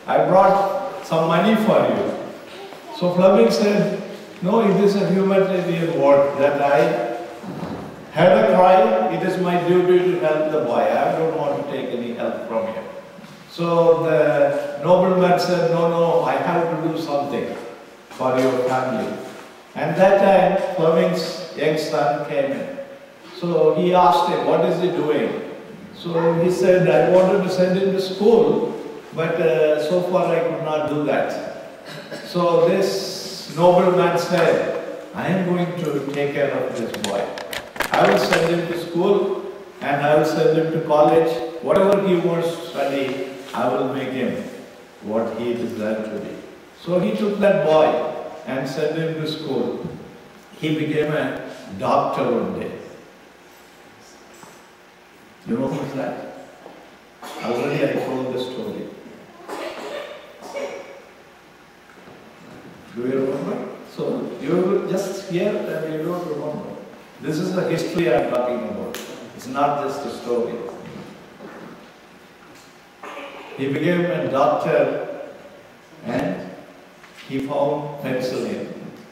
I brought some money for you. So Fleming said, no, it is a humanitarian work that I had a cry, it is my duty to help the boy. I don't want to take any help from you. So the nobleman said, no, no, I have to do something for your family. And that time, Fleming's young son came in. So he asked him, what is he doing? So he said, I wanted to send him to school, but uh, so far I could not do that. So this nobleman said, I am going to take care of this boy. I will send him to school and I will send him to college. Whatever he wants to study, I will make him what he deserves to be. So he took that boy and sent him to school. He became a doctor one day. You know who's that? Already I told the story. Do you remember? So you just hear and you don't remember. This is the history I'm talking about. It's not just a story. He became a doctor and he found penicillin.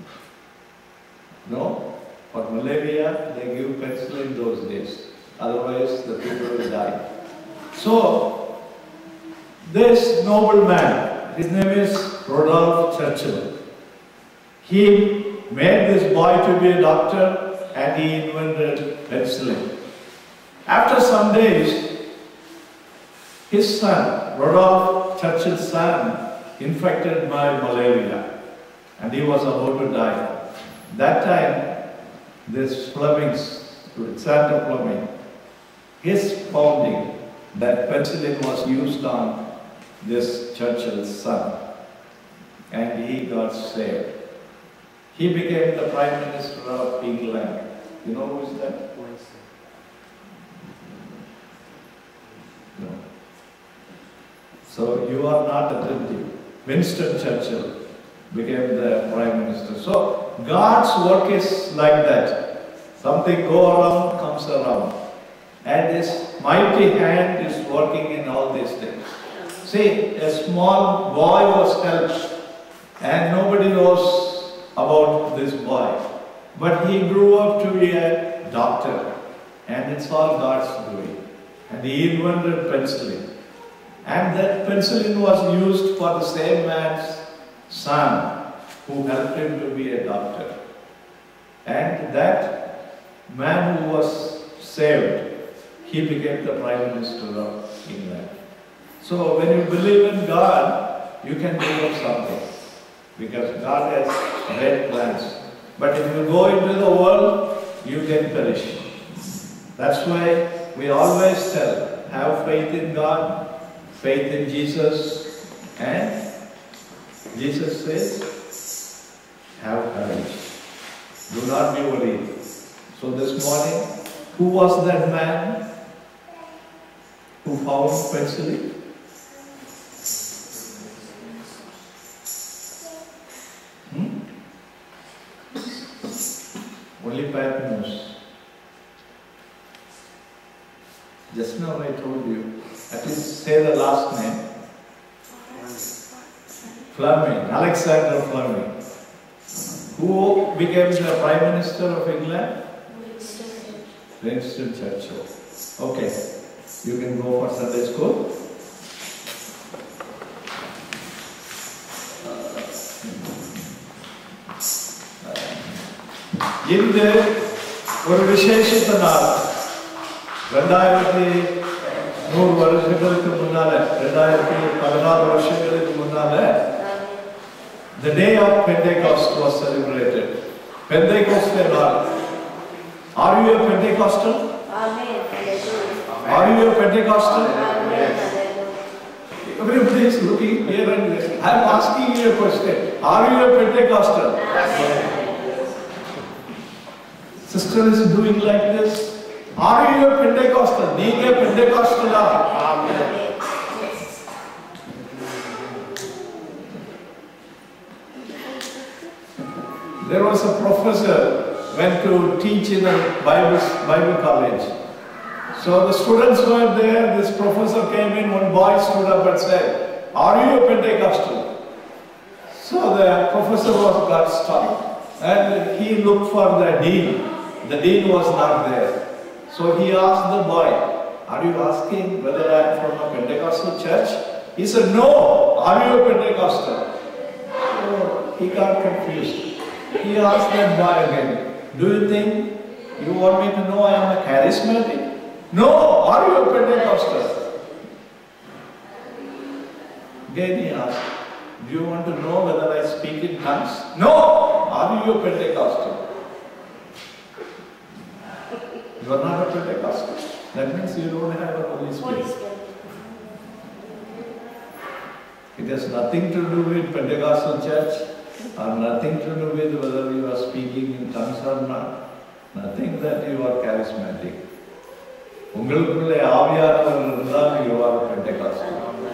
No? For malaria, they give penicillin those days. Otherwise, the people will die. So, this nobleman, his name is Rodolph Churchill. He made this boy to be a doctor and he invented penicillin. After some days, his son, Rodolph Churchill's son, infected by malaria and he was about to die. That time, this Fleming's, Alexander Fleming, his founding that penicillin was used on this Churchill's son and he got saved. He became the Prime Minister of England. You know who is that? No. So you are not attentive. Winston Churchill became the Prime Minister. So God's work is like that. Something go around, comes around. And His mighty hand is working in all these things. See, a small boy was helped and nobody knows about this boy. But he grew up to be a doctor and it's all God's doing. And he invented penicillin. And that penicillin was used for the same man's son who helped him to be a doctor. And that man who was saved, he became the Prime Minister of England. So when you believe in God, you can do something because God has great plans. But if you go into the world, you can perish. That's why we always tell, have faith in God, faith in Jesus, and Jesus says, have courage. Do not be worried. So this morning, who was that man who found penicillin? Hmm? Only Pat knows. Just now I told you, at least say the last name. Fleming, Alexander Fleming. Who became the Prime Minister of England? Winston Churchill. Okay, you can go for Sunday school. இன்று ஒரு விசேஷத்த நாள் ரெண்டாயிரத்தி நூறு வருஷங்களுக்கு முன்னால ரெண்டாயிரத்தி பதினாறு வருஷங்களுக்கு முன்னால the day of Pentecost was celebrated. Pentecost நாள் Are you a Pentecostal? Amen. Hallelujah. Are you a Pentecostal? Amen. Hallelujah. Everybody is looking here and there. I am asking you a question. Are you a Pentecostal? Sister is doing like this. Are you a Pentecostal? நீங்க Pentecostal-ஆ? There was a professor went to teach in a Bible, Bible college. So the students were there, this professor came in, one boy stood up and said, Are you a Pentecostal? So the professor was got stuck and he looked for the dean. The dean was not there. So he asked the boy, Are you asking whether I am from a Pentecostal church? He said, No. Are you a Pentecostal? So he got confused. He asked that boy again, Do you think you want me to know I am a charismatic? No. Are you a Pentecostal? Again he asked, Do you want to know whether I speak in tongues? No. Are you a Pentecostal? You are not a Pentecostal. That means you don't have a Holy Holy Spirit. Spirit. It has nothing to do with Pentecostal church or nothing to do with whether you are speaking in tongues or not. Nothing that you are charismatic. உங்களுக்குள்ளே ஆவியானவர் இருந்தால் you are a Pentecostal.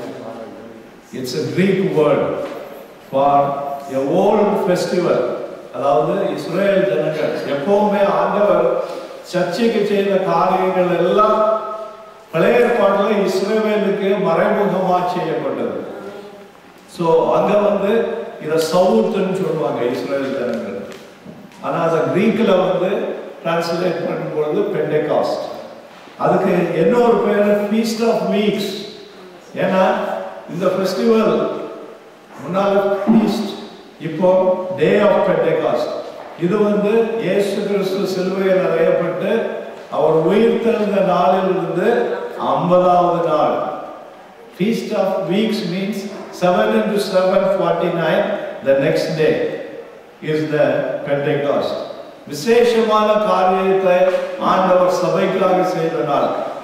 It's a Greek word for a old festival. அதாவது Israel ஜனங்கள் எப்பவுமே ஆண்டவர் சர்ச்சைக்கு செய்த காரியங்கள் எல்லாம் பழைய ஏற்பாட்டில் இஸ்ரேவேலுக்கு மறைமுகமா செய்யப்பட்டது ஸோ அங்க வந்து இதை சவுத்துன்னு சொல்லுவாங்க இஸ்ரேல் ஜனங்கள் ஆனா அதை கிரீக்கில் வந்து டிரான்ஸ்லேட் பண்ணும்பொழுது பெண்டெகாஸ்ட் அதுக்கு இன்னொரு பேர் ஃபீஸ்ட் ஆஃப் வீக்ஸ் ஏன்னா இந்த ஃபெஸ்டிவல் முன்னால ஃபீஸ்ட் இப்போ டே ஆஃப் பெண்டெகாஸ்ட் இது வந்து இயேசு கிறிஸ்து சிலுவையில் அறையப்பட்டு அவர் உயிர் தெழுந்த நாளிலிருந்து ஐம்பதாவது நாள் Feast of Weeks means 7 into 7, 49. The next day is the Pentecost. விசேஷமான காரியத்தை ஆண்டவர் சபைக்காக செய்த நாள்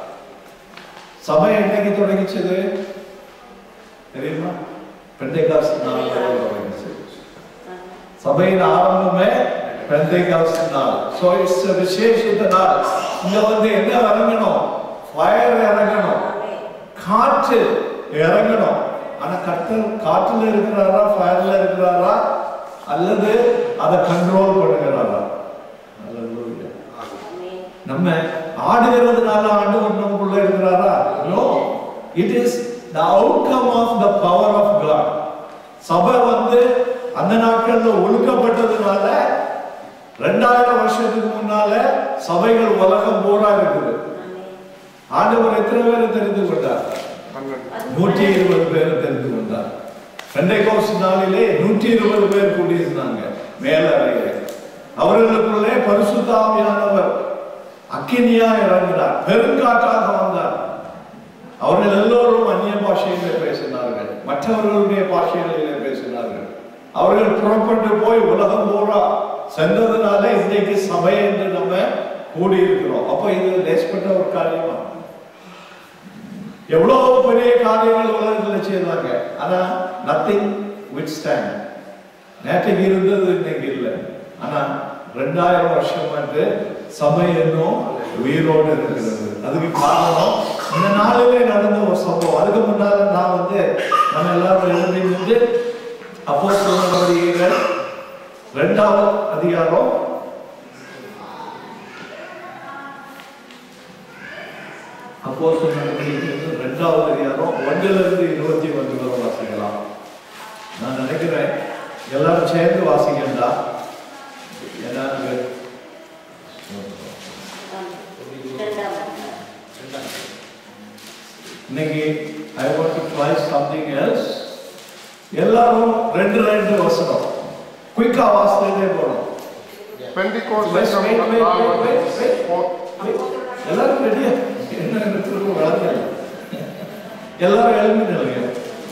சபை என்னைக்கு தொடங்கிச்சது தெரியுமா பெந்தைகாஸ்ட் நாள் தொடங்கிச்சு சபையின் ஆரம்பமே பெந்தைகாஸ்ட் நாள் ஸோ இட்ஸ் விசேஷித்த நாள் இங்க வந்து என்ன இறங்கணும் ஃபயர் இறங்கணும் Amen. காற்று இறங்கணும் ஆனா கர்த்தர் காற்றுல இருக்கிறாரா ஃபயர்ல இருக்கிறாரா அல்லது அதை கண்ட்ரோல் பண்ணுகிறாரா Hallelujah. Amen. நம்ம ஆடுகிறதுனால ஆண்டவர் நமக்குள்ள இருக்கிறாரா no it is the outcome of the power of God சபை வந்து அந்த நாட்கள்ல ஒழுக்கப்பட்டதுனால ரெண்டாயிரம் வருஷத்துக்கு முன்னால சபைகள் உலகம் பூரா இருக்குது Amen. ஆண்டவர் எத்தனை பேரை தெரிந்து கொண்டார் நூற்றி இருபது பேர் தெரிந்து கொண்டார் பெண்டைகோஸ் நாளிலே நூற்றி இருபது பேர் கூடியிருந்தாங்க மேல அறையிலே அவர்களுக்குள்ளே பரிசுத்த ஆவியானவர் அக்கினியா இறங்கினார் பெருங்காற்றாக வந்தார் அவர்கள் எல்லோரும் அந்நிய பாஷையிலே பேசினார்கள் மற்றவர்களுடைய பாஷைகளிலே பேசினார்கள் அவர்கள் புறப்பட்டு போய் உலகம் பூரா சென்றதுனால இன்றைக்கு சபை என்று நம்ம கூடியிருக்கிறோம் அப்ப இது லேஸ்பட்ட ஒரு காரியமா எவ்வளவு பெரிய காரியங்கள் உலகத்துல செய்றாங்க ஆனா நத்திங் வித் ஸ்டாண்ட் நேற்றைக்கு இருந்தது இன்னைக்கு இல்லை ஆனா ரெண்டாயிரம் வருஷம் வந்து சபை இன்னும் உயிரோடு இருக்கிறது அதுக்கு காரணம் இந்த நாளிலே நடந்த ஒரு சம்பவம் அதுக்கு முன்னால நான் வந்து நம்ம எல்லாரும் எழுதி நின்று அப்போ சொல்லுங்கள் ரெண்டாவது அதிகாரம் அப்போ சொன்ன ரெண்டாவது அதிகாரம் ஒன்றுல இருந்து இருபத்தி ஒன்று வரை வாசிக்கலாம் நான் நினைக்கிறேன் எல்லாரும் சேர்ந்து வாசிக்கண்டா ஏன்னா இது- இரண்டாம் இன்னைக்கு I want to try something else எல்லாரும் ரெண்டு ரெண்டு வசனம் குயிக்கா வாசிட்டே போறோம் Pentecost Wait, system wait, wait, allowed wait, wait. for எல்லாரும் ரெடியா என்ன திரும்ப வளர்ந்து எல்லாரும் எழுந்து நிலைங்க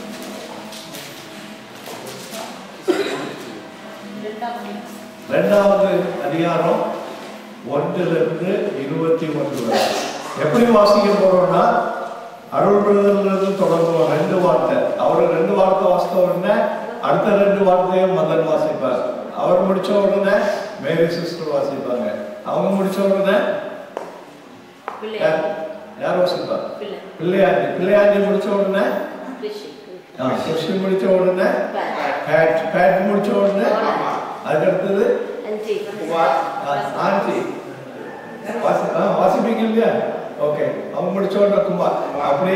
ரெண்டாவது அதிகாரம் ஒன்றிலிருந்து இருபத்தி ஒன்று வரை எப்படி வாசிக்க போறோம்னா அருள் பிரதர்லேருந்து தொடங்குவோம் ரெண்டு வார்த்தை அவர் ரெண்டு வார்த்தை வாசித்த உடனே அடுத்த ரெண்டு வார்த்தையும் மதன் வாசிப்பார் அவர் முடிச்ச உடனே மேரி சிஸ்டர் வாசிப்பாங்க அவங்க முடிச்ச உடனே பிள்ளை யார் யார் வாசிப்பார் பிள்ளை பிள்ளையாண்டி பிள்ளையாண்டி முடிச்ச உடனே கிருஷி ஆ, கிருஷ்ணி முடிச்ச உடனே பேட் பேட் பேட் முடிச்ச உடனே அதுக்கு அடுத்தது அஞ்சு ஆ, ஆண்டி வாசி ஆ, வாசிப்பீங்க இல்லையா ஓகே அவங்க முடிச்ச உடனே குமார் அப்படி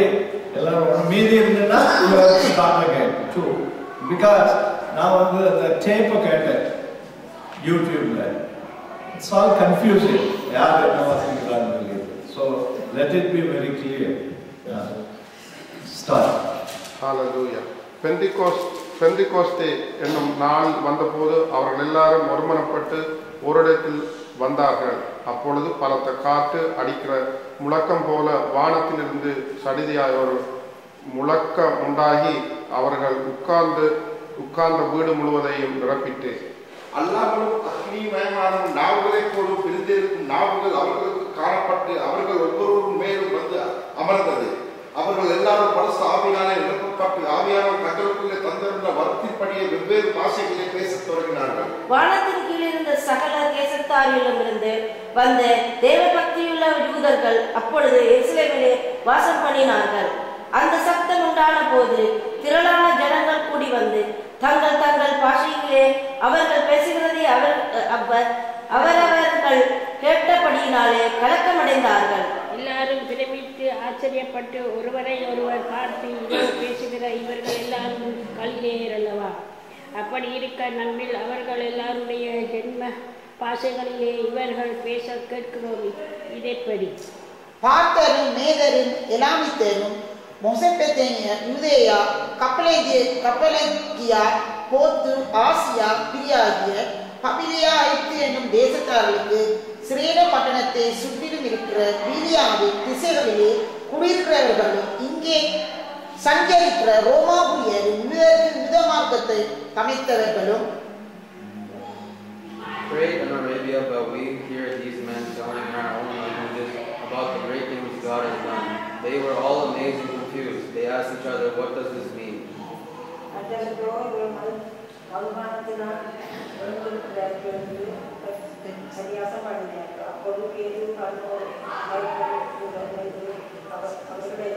எல்லாரும் ஒண்ணு மீதி இருந்ததுன்னா you have to start again too because நான் வந்து அந்த டேப்பை கேட்டேன் யூடியூப்ல இட்ஸ் ஆல் கன்ஃபியூசிங் யார் என்ன வாசிக்கிறான்னு தெரியுது so let it be very clear start hallelujah பெந்திகோஸ் பெந்திகோஸ்தே என்னும் நாள் வந்தபோது அவர்கள் எல்லாரும் ஒருமனப்பட்டு ஓரிடத்தில் வந்தார்கள் அப்பொழுது பலத்த காற்று அடிக்கிற முழக்கம் போல வானத்திலிருந்து சடிதியாய் ஒரு முழக்கம் உண்டாகி அவர்கள் உட்கார்ந்து உட்கார்ந்த வீடு முழுவதையும் நிரப்பிட்டு அல்லாமலும் அக்னிமயமான நாவுகளைப் போல பிரிந்திருக்கும் நாவுகள் அவர்களுக்கு காணப்பட்டு அவர்கள் ஒவ்வொருவரும் மேலும் வந்து அமர்ந்தது அவர்கள் எல்லாரும் பரிசு ஆவியாலே நிரப்பப்பட்டு ஆவியானவர் தங்களுக்குள்ளே தந்திருந்த வரத்தின்படியே வெவ்வேறு பாஷைகளை பேசத் தொடங்கினார்கள் வானத்தின் கீழ் இருந்த சகல தேசத்தாரிலுமிருந்து வந்த தேவபக்தியுள்ள யூதர்கள் அப்பொழுது எருசலேமிலே வாசம் பண்ணினார்கள் அந்த சத்தம் உண்டான போது திரளான ஜனங்கள் கூடி வந்து தங்கள் தங்கள் பாஷையிலே அவர்கள் பேசுகிறதை அவர் அவர் அவரவர்கள் கேட்டபடியினாலே கலக்கமடைந்தார்கள் எல்லாரும் பிரமித்து ஆச்சரியப்பட்டு ஒருவரை ஒருவர் பார்த்து இவர் பேசுகிற இவர்கள் எல்லாரும் கலிலேயர் அல்லவா அப்படி இருக்க நம்மில் அவர்கள் எல்லாருடைய ஜென்ம பாஷைகளிலே இவர்கள் பேச கேட்கிறோம் இதெப்படி பார்த்தரும் மேதரும் எலாமித்தரும் மொசப்பெத்தேனியர் யூதேயா கப்பலேதிய கப்பலங்கியா போத்து ஆசியா பிரியாகிய பபிலியா ஐத்து என்னும் தேசத்தார்களுக்கு சிரேன பட்டணத்தை சுற்றிலும் இருக்கிற பீலியாவின் திசைகளிலே குடியிருக்கிறவர்களும் இங்கே சஞ்சரிக்கிற ரோமாபுரியரும் யூதருக்கு யுத மார்க்கத்தை கமைத்தவர்களும் Great in Arabia, but we hear these men telling in our own languages about the great things God has done. They were all amazed and confused. They asked each other, What does this mean? சன்னியாசம் பண்ணினாங்க அப்பொழுது பேரு கண்ணோர் அவர்களுடைய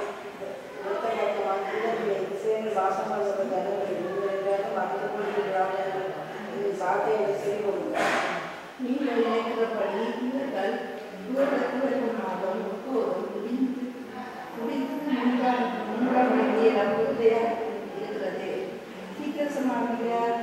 வாசம் பண்ணுற ஜனங்கள் மறந்து கொண்டிருக்கிறார்கள் வார்த்தையை சரி கொடுங்க நீங்கள் நினைக்கிறபடி இவர்கள் இவர்களுக்கு வரும் மாதம் எப்போதும் குடிந்து குடித்து முன்கால் முன்கால் வேண்டிய நம்பிக்கையா இருக்கிறது சீக்கிரசமாகிறார்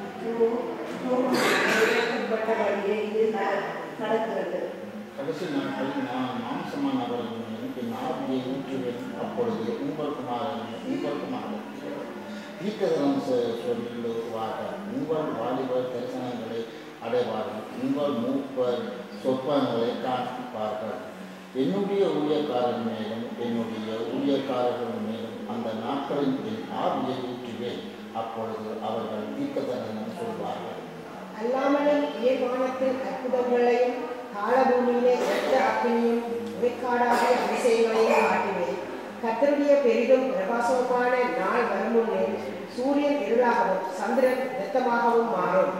நிறைவேற்றப்பட்டபடியே இது நட- நடக்கிறது கடைசி நாட்களில் நான் மாம்சமானவர்கள் எனக்கு நாவியை ஊற்றுவேன் அப்பொழுது உங்களுக்குமாக உங்களுக்குமாக தீர்க்கதரம் சொல்லுவாக உங்கள் வாலிபர் தரிசனங்களை அடைவார்கள் உங்கள் மூப்பர் சொப்பனங்களை காண்பார்கள் என்னுடைய ஊழியக்காரன் மேலும் என்னுடைய ஊழியக்காரர்கள் மேலும் அந்த நாட்களின் என் ஆவியை ஊற்றுவேன் அப்பொழுது அவர்கள் தீர்க்கதரிசனம் சொல்வார்கள் அல்லாமலும் இயல்பானத்தில் அற்புதங்களையும் காலபூமியிலே இரத்த அக்கினியும் உரைக்காடாகிய அதிசயங்களையும் காட்டுவேன் கத்தருடைய பெரிதும் பிரகாசமான நாள் வருமுன்னே சூரியன் இருளாகவும் சந்திரன் இரத்தமாகவும் மாறும்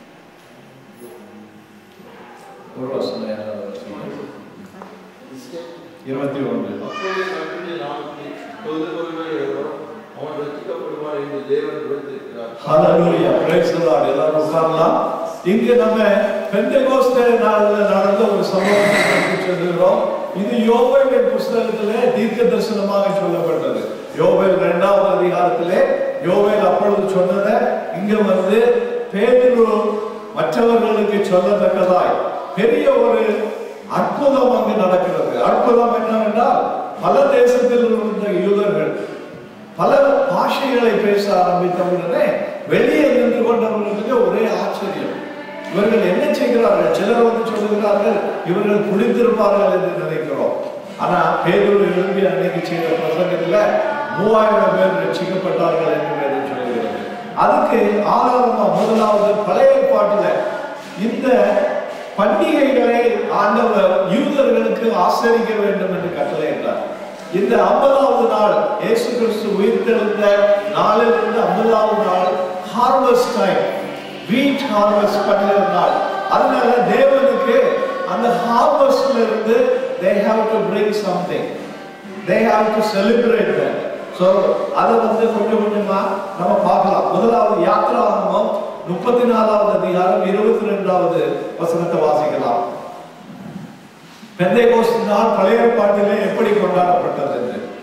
ஒரு வருஷம் ஏழாவது வருஷம் இருபத்தி ஒன்று அப்பொழுது கர்த்தருடைய நாமத்தில் தொழுது கொள்கிறவரோ அவன் ரட்சிக்கப்படுவார் என்று தேவன் விடுத்திருக்கிறார் ஹalleluya praise the lord எல்லாரும் உட்காரலாம் இங்க நம்ம பெந்தெகோஸ்தே நாள்ல நடந்த ஒரு சம்பவத்தை பற்றி சொல்லுகிறோம் இது யோவேலின் புஸ்தகத்திலே தீர்க்க தரிசனமாக சொல்லப்பட்டது யோவேல் இரண்டாவது அதிகாரத்திலே யோவேல் அப்பொழுது சொன்னதை இங்க வந்து பேதுரு மற்றவர்களுக்கு சொல்லத்தக்கதாய் பெரிய ஒரு அற்புதம் அங்கு நடக்கிறது அற்புதம் என்னவென்றால் பல தேசத்தில் இருந்த யூதர்கள் பல பாஷைகளை பேச ஆரம்பித்த உடனே வெளியே நின்று கொண்டவர்களுக்கு ஒரே ஆச்சரியம் இவர்கள் என்ன செய்கிறார்கள் சிலர் வந்து சொல்லுகிறார்கள் இவர்கள் குளித்திருப்பார்கள் என்று நினைக்கிறோம் ஆனா பேதூர் எழும்பி அன்னைக்கு செய்த பிரசங்கத்துல மூவாயிரம் பேர் ரட்சிக்கப்பட்டார்கள் என்று வேதம் சொல்லுகிறது அதுக்கு ஆதாரமா முதலாவது பழைய பாட்டுல இந்த பண்டிகைகளை ஆண்டவர் யூதர்களுக்கு ஆசரிக்க வேண்டும் என்று கட்டளையிட்டார் இந்த ஐம்பதாவது நாள் இயேசு கிறிஸ்து உயிர்த்தெழுந்த நாளிலிருந்து ஐம்பதாவது நாள் ஹார்வெஸ்ட் டைம் வீட் ஹார்வெஸ்ட் பண்ணுகிற நாள் அதனால தேவனுக்கு அந்த ஹார்வெஸ்ட்ல இருந்து they have to bring something they have to celebrate that so அதை வந்து கொஞ்சம் கொஞ்சமா நம்ம பார்க்கலாம் முதலாவது யாத்ராகமம் முப்பத்தி நாலாவது அதிகாரம் இருபத்தி ரெண்டாவது வசனத்தை வாசிக்கலாம் பெந்தைகோஸ்து நாள் பழைய பாட்டிலே எப்படி கொண்டாடப்பட்டது என்று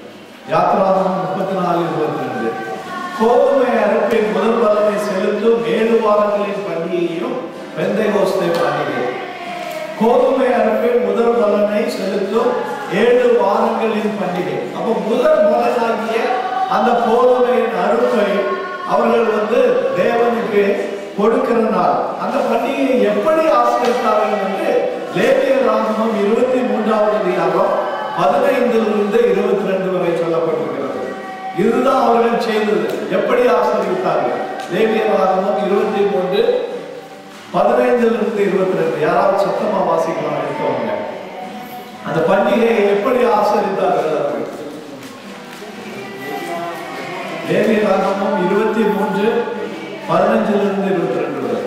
யாத்ராகமம் முப்பத்தி நாலு இருபத்தி ரெண்டு கோதுமை அறுப்பின் முதல் பலனை செலுத்தும் ஏழு வாரங்களின் பண்டிகையும் பெந்தைகோஸ்தை பண்டிகை கோதுமை அறுப்பின் முதல் பலனை செலுத்தும் ஏழு வாரங்களின் பண்டிகை அப்போ முதல் பலனாகிய அந்த கோதுமையின் அறுப்பை அவர்கள் வந்து தேவனுக்கு கொடுக்கிற நாள் அந்த பண்டிகையை எப்படி ஆசிரியத்தார்கள் என்று லேவிய ராகமம் இருபத்தி மூன்றாவது அதிகாரம் பதினைந்திலிருந்து இருபத்தி ரெண்டு வரை சொல்லப்பட்டிருக்கிறது இதுதான் அவர்கள் செய்தது எப்படி ஆசிரியத்தார்கள் லேவிய ராகமம் இருபத்தி மூன்று பதினைந்திலிருந்து இருபத்தி ரெண்டு யாராவது சத்தமா வாசிக்கலாம் இருக்கவங்க அந்த பண்டிகையை எப்படி ஆசரித்தார்கள் அவர்கள் லேவிய ராகமம் இருபத்தி மூன்று பதினஞ்சிலிருந்து இருபத்தி ரெண்டு வரை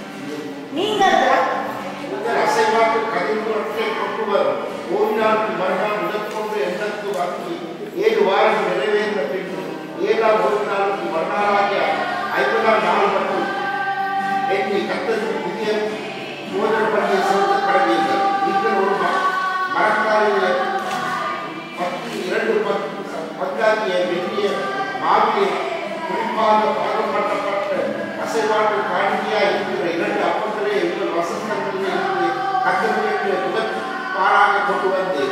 நீங்கள் உங்கள் அசைவாக்கு கதிர்புறத்தை கொண்டு வரும் ஓய்நாளுக்கு மறுநாள் முதற்கொண்டு எண்ணத்து வாங்கி ஏழு வாரங்கள் நிறைவேறின பின்பு ஏழாம் ஒரு நாளுக்கு மறுநாளாகிய ஐம்பதாம் நாள் மட்டும் எண்ணி கத்தருக்கு புதிய போதன பணியை செலுத்த கடவீர்கள் நீங்கள் ஒரு ம- மரக்காலிலே பத்து இரண்டு பத்து பங்காகிய வெள்ளிய மாவிலே குறிப்பாக பாகப்பட்டப்பட்ட அசைவாட்டு காணிக்கையாய் இருக்கிற இரண்டு அப்பங்களே உங்கள் வசந்தங்களிலே இருந்து கத்தர்களுக்கு முதற் பாராக கொண்டு வந்து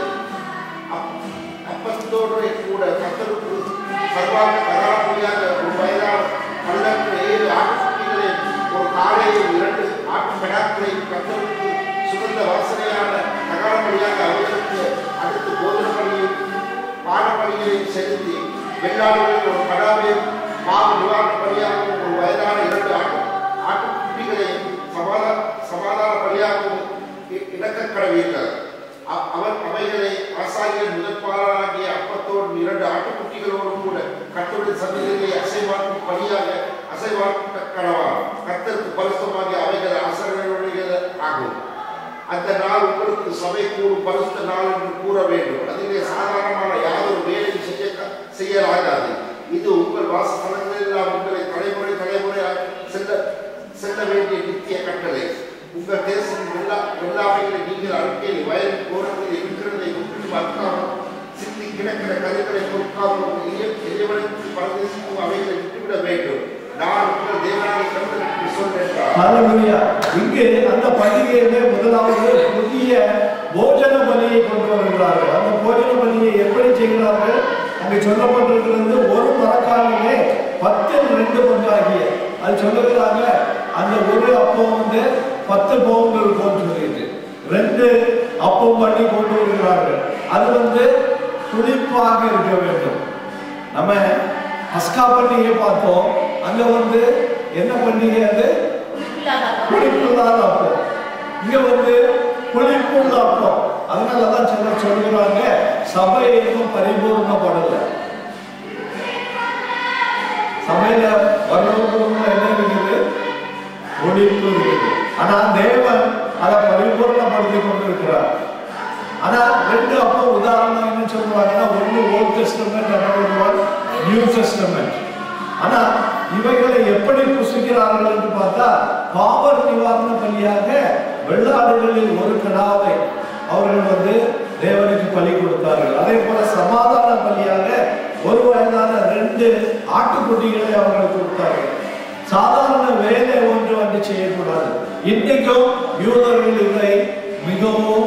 அப்- அப்பத்தோடு கூட கத்தருக்கு சர்வாக கதாபதியாக ஒரு வயதான பல்லக்கு ஏழு ஆட்டுக்குட்டிகளை ஒரு காலையில் இரண்டு ஆட்டு கிடாக்களை கத்தருக்கு சுகந்த வாசனையான நகரப்படியாக அவர்களுக்கு அடுத்து போதன பணியை பாடப்பணிகளை செலுத்தி வெள்ளாடுகளில் ஒரு கடாவையும் பாவ நிவாரண பணியாகவும் ஒரு வயதான இரண்டு ஆட்டு ஆட்டுக்குட்டிகளையும் சமாதான சமாதான பணியாகவும் இ- இணக்கக் கடவீர்கள் அ- அவர் அவைகளை ஆசாரியர் முதற்பாளராகிய அப்பத்தோடு இரண்டு ஆட்டுக்குட்டிகளோடும் கூட கத்தருடைய சந்நிதியிலே அசைவாக்கும் பணியாக அசைவாக்க கடவா கத்தருக்கு பரிசுத்தமாகிய அவைகள் ஆசிரியர்களுடைய ஆகும் அந்த நாள் உங்களுக்கு சபை கூடும் பரிசுத்த நாள் என்று கூற வேண்டும் அதிலே சாதாரணமான யாதொரு வேலையும் செய்ய செய்யலாகாது இது உங்கள் வாசஸ்தலங்களில் எல்லாம் உங்களை தலைமுறை தலைமுறையாக செல்ல செல்ல வேண்டிய நித்திய கட்டளை உங்கள் தேசத்தின் எல்லா எல்லாமைகளை நீங்கள் அழுக்கையில் வயலின் கோரத்தில் இருக்கிறதை முற்றிலும் அறுக்காமல் சிந்தி கிடக்கிற கருக்களை பொறுக்காமல் இறைவனுக்கு பரதேசிக்கும் அவைகளை விட்டுவிட வேண்டும் நான் உங்கள் தேவனாக கருத்து சொல்றேன் ஹalleluya இங்கே அந்த பண்டிகையிலே முதலாவது புதிய போஜன பலியை கொண்டு வருகிறார்கள் அந்த போஜன பலியை எப்படி செய்கிறார்கள் அங்கே சொல்லப்பட்டிருக்கிறது ஒரு மரக்காலிலே பத்தில் ரெண்டு பங்காகிய அது சொல்லுகிறாங்க அந்த ஒரு அப்பம் வந்து பத்து பவுன் இருக்கும்னு சொல்லிட்டு ரெண்டு அப்பம் பண்ணி கொண்டு வருகிறார்கள் அது வந்து புளிப்பாக இருக்க வேண்டும் நம்ம பஸ்கா பண்டிகை பார்த்தோம் அங்க வந்து என்ன பண்டிகை அது புளிப்புள்ளாத அப்பம் இங்க வந்து புளிப்புள்ள அப்பம் அதனாலதான் சிலர் சொல்லுகிறாங்க சபை இன்னும் பரிபூர்ணப்படல சபையில வர்றவங்களுக்குள்ள என்ன இருக்குது புளிப்பு இருக்குது ஆனா தேவன் அதை பரிபூர்ணப்படுத்தி கொண்டிருக்கிறார் ஆனா ரெண்டு அப்போ உதாரணம் என்ன சொல்லுவாங்கன்னா ஒன்று Old Testament another New Testament ஆனா இவைகளை எப்படி புசிக்கிறார்கள் என்று பார்த்தா பாவர் நிவாரண பலியாக வெள்ளாடுகளில் ஒரு கடாவை அவர்கள் வந்து தேவனுக்கு பலி கொடுத்தார்கள் அதே போல சமாதான பலியாக ஒரு வயதான ரெண்டு ஆட்டுக்குட்டிகளை அவர்கள் கொடுத்தார்கள் சாதாரண வேலை ஒன்று வந்து செய்யக்கூடாது இன்னைக்கும் யூதர்கள் இதை மிகவும்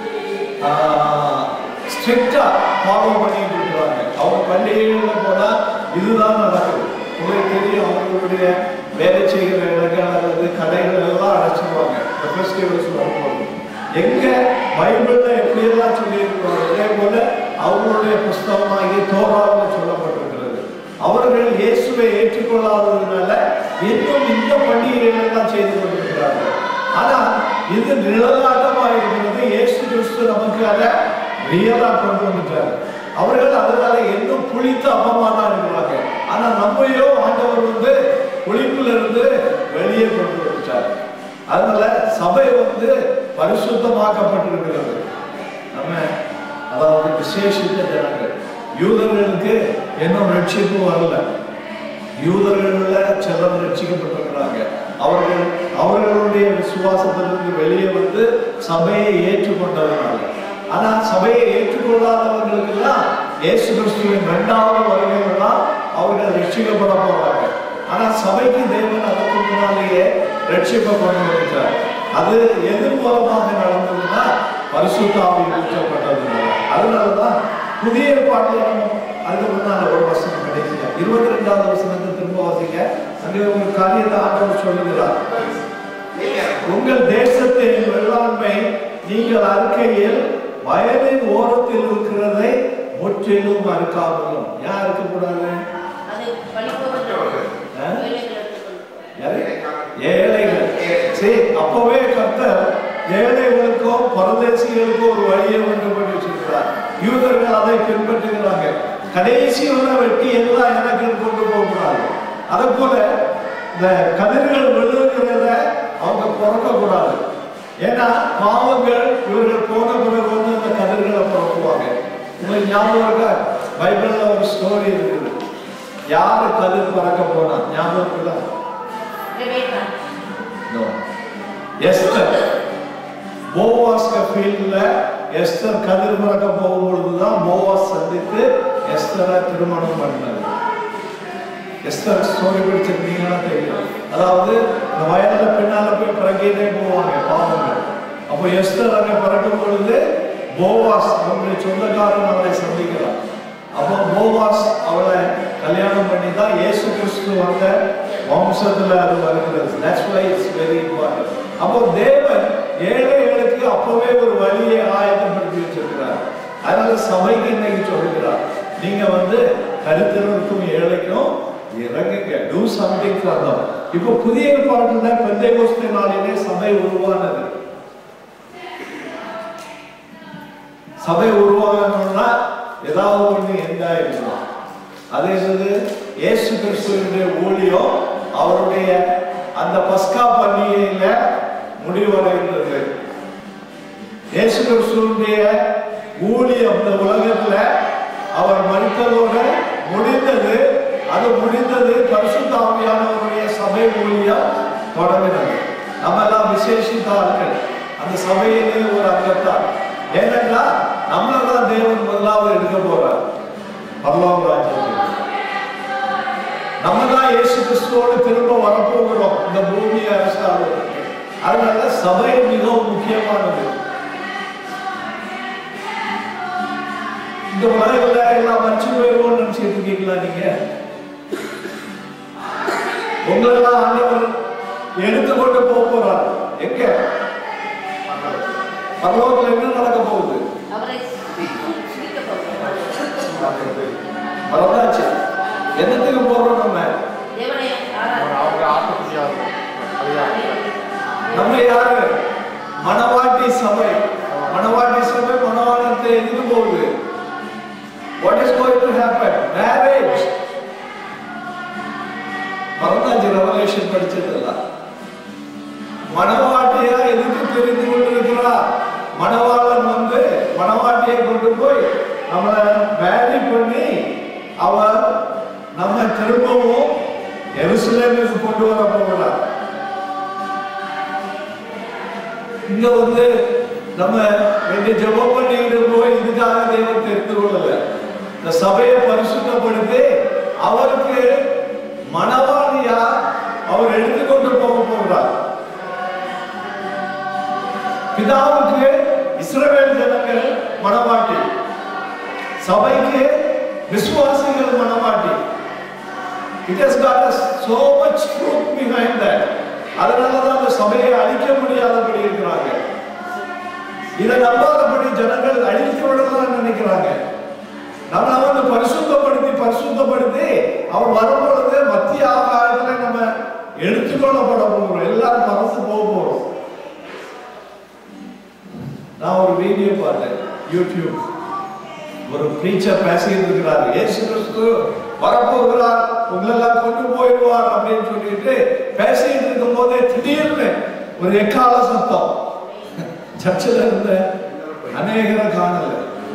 ஸ்ட்ரிக்டா ஃபாலோ பண்ணிட்டு இருக்கிறாங்க அவங்க பண்டிகைகள்ல போனா இதுதான் நடக்குது உங்களுக்கு தெரியும் அவங்களுடைய வேலை செய்கிற இடங்கள் அல்லது கடைகள் எல்லாம் அடைச்சிருவாங்க இந்த ஃபெஸ்டிவல்ஸ் வரும்போது எங்க பைபிள்ல எப்படி எல்லாம் சொல்லியிருக்கிறாங்க இதே போல அவங்களுடைய புஸ்தகமாகி தோராவில் சொல்லப்பட்டிருக்கிறது அவர்கள் இயேசுவை ஏற்றுக்கொள்ளாததுனால இன்னும் இந்த பண்டிகைகள் எல்லாம் செய்து கொண்டிருக்கிறார்கள் ஆனா இது நிழலாட்டமா இருக்கிறது இயேசு கிறிஸ்து நமக்கு அதை ரியலா கொண்டு வந்துட்டார் அவர்கள் அதனால இன்னும் புளித்த அப்பமாதான் இருக்கிறாங்க ஆனா நம்மையோ ஆண்டவர் வந்து புளிப்புல இருந்து வெளியே கொண்டு வந்துட்டார் அதனால சபை வந்து பரிசுத்தமாக்கப்பட்டிருக்கிறது நம்ம அதாவது விசேஷித்த ஜனங்கள் யூதர்களுக்கு இன்னும் ரட்சிப்பு வரல யூதர்கள்ல சிலர் ரட்சிக்கப்பட்டிருக்கிறாங்க அவர்கள் அவர்களுடைய விசுவாசத்திலிருந்து வெளியே வந்து சபையை ஏற்றுக்கொண்டதுனால ஆனா சபையை ஏற்றுக்கொள்ளாதவர்களுக்கெல்லாம் இயேசு கிறிஸ்துவின் இரண்டாவது வருகையில் தான் அவர்கள் ரட்சிக்கப்பட போறாங்க ஆனா சபைக்கு தேவன் அதற்கு முன்னாலேயே ரட்சிப்பை கொண்டு வருகிறார் அது எது மூலமாக நடந்ததுன்னா பரிசுத்தாவி ஊற்றப்பட்டதுனால அதனாலதான் புதிய ஏற்பாட்டில் நம்ம அதுக்கு முன்னால ஒரு வசனம் கிடைக்கல இருபத்தி ரெண்டாவது வசனத்தை திரும்ப வாசிக்க அங்கே ஒரு காரியத்தை ஆண்டவர் சொல்லுகிறார் உங்கள் தேசத்தின் வெள்ளாண்மை நீங்கள் அறுக்கையில் வயலின் ஓரத்தில் இருக்கிறதை முற்றிலும் அறுக்காமலும் ஏன் அறுக்கக்கூடாது அது படிப்பவர்கள் ஆ? வேலைகள் எடுத்துக்கொண்டு யாரு? ஏழைகள் சரி அப்பவே கர்த்தர் ஏழைகளுக்கும் பரதேசிகளுக்கும் ஒரு வழியை உண்டு பண்ணி வச்சிருக்கிறார் யூதர்கள் அதை பின்பற்றுகிறாங்க கடைசி வரை வெட்டி எல்லாம் எனக்கு கொண்டு போகக்கூடாது அதே போல இந்த கதிர்கள் விழுகிறத அவங்க பிறக்க கூடாது ஏன்னா பாவங்கள் இவர்கள் போன பிறகு வந்து அந்த கதிர்களை பிறக்குவாங்க உங்களுக்கு ஞாபகம் இருக்கா பைபிள்ல ஒரு ஸ்டோரி இருக்குது யாரு கதிர் பறக்க போனா ஞாபகம் இருக்குல்ல ரெபேக்கா No. எஸ்தர் போவாஸ் ஃபீல்ட்ல எஸ்தர் கதிர் பறக்க போகும்பொழுது தான் போவாஸ் சந்தித்து எஸ்தரை திருமணம் பண்ணாரு எஸ்தர் ஸ்டோரி படிச்சிருந்தீங்கன்னா தெரியும் அதாவது இந்த வயல்ல பின்னால போய் பிறக்கிட்டே போவாங்க பாவங்கள் அப்போ எஸ்தர் அங்கே பிறக்கும் பொழுது போவாஸ் அவங்களுடைய சொந்தக்காரன் அவளை சந்திக்கிறார் அப்போ போவாஸ் அவளை கல்யாணம் பண்ணி தான் இயேசு கிறிஸ்து வந்த வம்சத்துல அது வருகிறது that's why it's very important அப்போ தேவன் ஏழைகளுக்கு அப்பவே ஒரு வழியை ஆயத்தப்படுத்தி வச்சிருக்கிறார் அதனால சபைக்கு இன்னைக்கு சொல்லுகிறார் நீங்க வந்து கருத்தினருக்கும் ஏழைக்கும் இறங்குங்க டூ சம்திங் ஃபார் தம் இப்போ புதிய ஏற்பாட்டுல பெந்தைகோஸ்தே நாளிலே சபை உருவானது சபை உருவாகணும்னா ஏதாவது ஒண்ணு எந்த இருக்கணும் அது என்னது இயேசு கிறிஸ்துவனுடைய ஊழியம் அவருடைய அந்த பஸ்கா பண்டிகையில முடிவடைந்தது இயேசு கிறிஸ்துவனுடைய ஊழியம் இந்த உலகத்துல அவர் மறித்ததோட முடிந்தது அது முடிந்தது பரிசுத்த ஆவியானவருடைய சபை ஊழியம் தொடங்கினது நம்ம எல்லாம் விசேஷித்த ஆட்கள் அந்த சபையிலே ஒரு அங்கத்தான் ஏனென்றால் நம்மளை தான் தேவன் முதலாவது எடுக்க போறார் பரலோக ராஜ்யத்துக்கு நம்ம தான் இயேசு கிறிஸ்துவோடு திரும்ப வரப்போகிறோம் இந்த பூமியை அரசாளுவதற்கு அதனால சபை மிகவும் முக்கியமானது இந்த உலகத்துல எல்லாம் மறைச்சு போயிடுவோம்னு நினைச்சிட்டு இருக்கீங்களா நீங்க உங்களெல்லாம் ஆண்டவர் எடுத்துக்கொண்டு போக போறார் எங்க பரலோகத்துல என்ன நடக்க போகுது அவரை சுவிக்க போகிறார் வரதாச்சு என்னத்துக்கு போறோம் நம்ம தேவனை ஆராதி அவங்க ஆட்டுக்குட்டியாக நம்ம யாரு மணவாட்டி சபை மணவாட்டி சபை மணவாளத்தை எதுக்கு போகுது what is going to happen marriage மறந்தாச்சு ரெவலேஷன் படிச்சதெல்லாம் மணவாட்டியா எதுக்கு தெரிந்து கொண்டிருக்கிறா மணவாளன் வந்து மணவாட்டியை கொண்டு போய் நம்மளை மேரி பண்ணி அவர் நம்ம திரும்பவும் எருசலேமுக்கு கொண்டு வர போகிறார் இங்க வந்து நம்ம ரெண்டு ஜெபம் பண்ணிட்டு போய் இதுக்காக தேவன் தெரிந்து கொள்ளல இந்த சபையை பரிசுத்தப்படுத்தி அவருக்கு மணவாளியா அவர் எடுத்துக்கொண்டு போக போகிறார் பிதாவுக்கு இஸ்ரவேல் ஜனங்கள் மணவாட்டி சபைக்கு விசுவாசிகள் மணவாட்டி it has got so much truth behind that அதனால தான் அந்த சபையை அழிக்க முடியாதபடி இருக்கிறாங்க இதை நம்பாதபடி ஜனங்கள் அழித்து விடலாம் நினைக்கிறாங்க நம்மள வந்து பரிசுத்தப்படுத்தி பரிசுத்தப்படுத்தி அவர் வரும்பொழுது மத்திய ஆகாயத்துல நம்ம எடுத்துக்கொள்ளப்பட போகிறோம் எல்லாரும் பறந்து போக போறோம் நான் ஒரு வீடியோ பார்த்தேன் யூடியூப் ஒரு பிரீச்சர் பேசிட்டு இருக்கிறார் இயேசு கிறிஸ்து வரப்போகிறார் உங்களெல்லாம் கொண்டு போயிடுவார் அப்படின்னு சொல்லிட்டு பேசிட்டு இருக்கும் போதே திடீர்னு ஒரு எக்கால சத்தம் சர்ச்சில் இருந்த அநேகரை காணல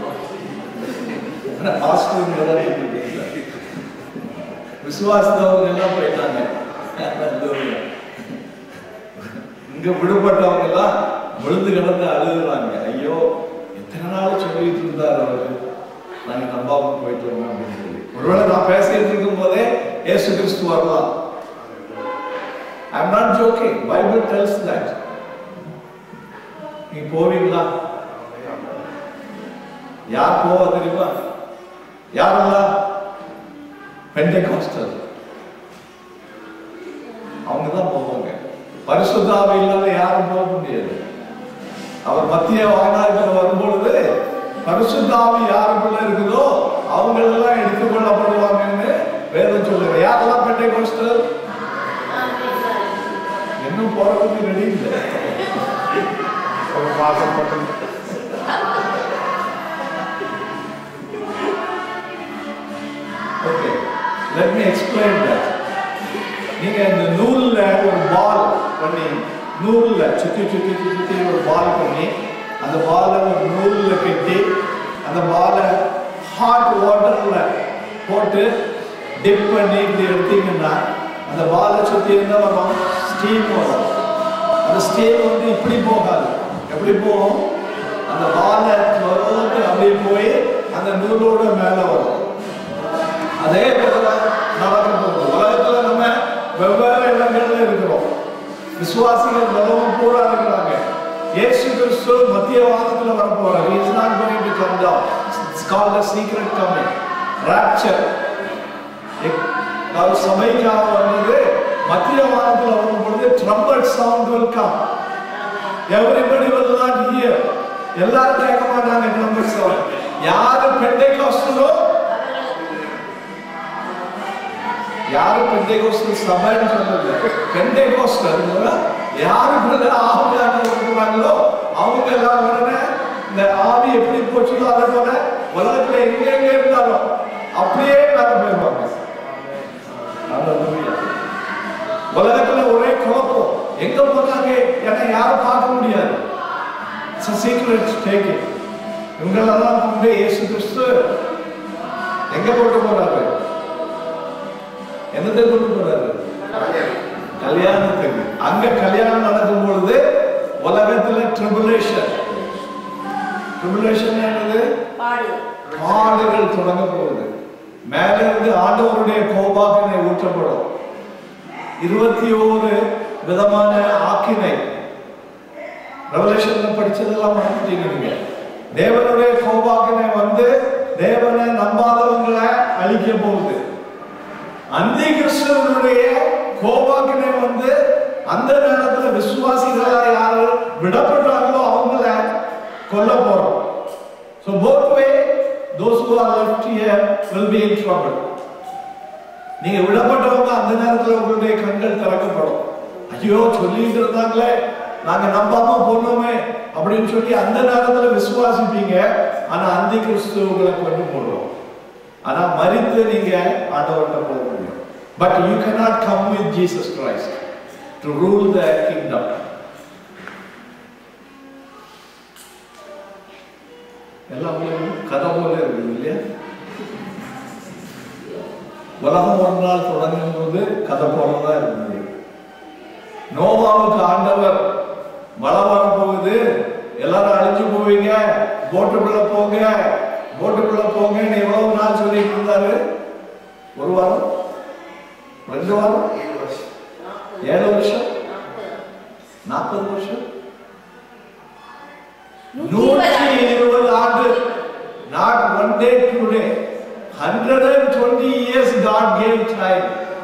ஆனா பாஸ்டர் எல்லாரும் இருந்திருக்கீங்க. விசுவாசித்தவங்க எல்லாம் போயிட்டாங்க இங்க விடுபட்டவங்க எல்லாம் விழுந்து கிடந்து அழுகுறாங்க ஐயோ எத்தனை நாள் சொல்லிட்டு இருந்தார் அவரு நாங்க நம்பாம போயிட்டு வரோம் அப்படின்னு சொல்லி ஒருவேளை நான் பேசிட்டு இருக்கும் போதே இயேசு கிறிஸ்து வரலாம் I'm not joking Bible tells that நீ போவீங்களா யார் போவா தெரியுமா யாரெல்லாம் பெண்டகாஸ்டல் அவங்க தான் போவாங்க பரிசுத்தாவை இல்லாத யாரும் போக முடியாது அவர் மத்திய வாய்நாயகர் வரும்பொழுது பரிசுத்தாவி யாருக்குள்ள இருக்குதோ அவங்க எல்லாம் எடுத்துக்கொள்ளப்படுவாங்கன்னு வேதம் சொல்லுங்க யாரெல்லாம் பெண்டகாஸ்டல் இன்னும் போறதுக்கு ரெடி இல்லை ஒரு மாசம் மட்டும் okay let me explain that நீங்க இந்த நூல்ல ஒரு பால் பண்ணி நூல்ல சுத்தி சுத்தி சுத்தி சுத்தி ஒரு பால் பண்ணி அந்த பாலை ஒரு நூல்ல கட்டி அந்த பாலை ஹாட் வாட்டர்ல போட்டு டிப் பண்ணி இப்படி எடுத்தீங்கன்னா அந்த பாலை சுத்தி என்ன வரும் ஸ்டீம் வரும் அந்த ஸ்டீம் வந்து இப்படி போகாது எப்படி போகும் அந்த பாலை தொடர்ந்து அப்படியே போய் அந்த நூலோட மேல வரும் அதே போல நடக்க போகுது உலகத்துல நம்ம வெவ்வேறு இடங்கள்ல இருக்கிறோம் விசுவாசிகள் உலகம் பூரா இருக்கிறாங்க இயேசு கிறிஸ்து மத்திய வாதத்துல வர போறாரு is not going to come down it's called the secret coming rapture அவர் சபைக்காக வந்தது மத்திய வாதத்துல வரும் பொழுது trumpet sound will come everybody will not hear எல்லாரும் கேட்க மாட்டாங்க ட்ரம்பட் சவுண்ட் யாரு பெண்டேகாஸ்டலோ யாரு பெண்டேகோஸ்டல் சபைன்னு சொல்லல பெண்டேகோஸ்டல் யாருக்குள்ள ஆவியான இருக்கிறாங்களோ அவங்க எல்லாம் உடனே இந்த ஆவி எப்படி போச்சுதோ அதே போல உலகத்துல எங்க எங்க இருந்தாலும் அப்படியே மேல போயிருவாங்க Hallelujah. உலகத்துல ஒரே குழப்பம் எங்க போனாங்க என்னை யாரும் பார்க்க முடியாது சீக்ரெட் டேக் இவங்களெல்லாம் கொண்டு இயேசு கிறிஸ்து எங்க கொண்டு போறாரு என்னத்தை கொண்டு போறாரு கல்யாணத்துக்கு அங்க கல்யாணம் நடக்கும் பொழுது உலகத்துல ட்ரிபுலேஷன் ட்ரிபுலேஷன் என்னது பாடு பாடுகள் தொடங்க போகுது மேல இருந்து ஆண்டவருடைய கோபாக்கினை ஊற்றப்படும் இருபத்தி ஓரு விதமான ஆக்கினை ரெவலேஷன்ல படிச்சதெல்லாம் மறந்துட்டீங்க நீங்க தேவனுடைய கோபாக்கினை வந்து தேவனை நம்பாதவங்களை அழிக்க போகுது அந்தி கிறிஸ்தவனுடைய கோபாக்கினை வந்து அந்த நேரத்துல விசுவாசிகளா யாரு விடப்பட்டாங்களோ அவங்கள கொல்ல போறோம் So both way, those who are left here will be in trouble. நீங்க விடப்பட்டவங்க அந்த நேரத்துல உங்களுடைய கண்கள் திறக்கப்படும் ஐயோ சொல்லிட்டு இருந்தாங்களே நாங்க நம்பாம போனோமே அப்படின்னு சொல்லி அந்த நேரத்துல விசுவாசிப்பீங்க ஆனா அந்தி கிறிஸ்துவங்களை கொண்டு போடுறோம் ஆனா மரித்து நீங்க ஆண்டவர்கிட்ட போக முடியும் but you cannot come with Jesus Christ to rule the kingdom எல்லாம் கதை போல இருக்குது இல்லையா உலகம் ஒரு நாள் தொடங்கும் போது கதை போலதான் இருந்தது நோவாவுக்கு ஆண்டவர் மழை வரப்போகுது எல்லாரும் அழிஞ்சு போவீங்க போட்டுக்குள்ள போங்க போட்டுக்குள்ள போங்கன்னு எவ்வளவு நாள் சொல்லிட்டு இருந்தாரு ஒரு வாரம் ரெண்டு வாரம் ஏழு வருஷம் நாற்பது வருஷம் நூற்றி இருபது ஆண்டு not one day two day hundred and twenty years God gave time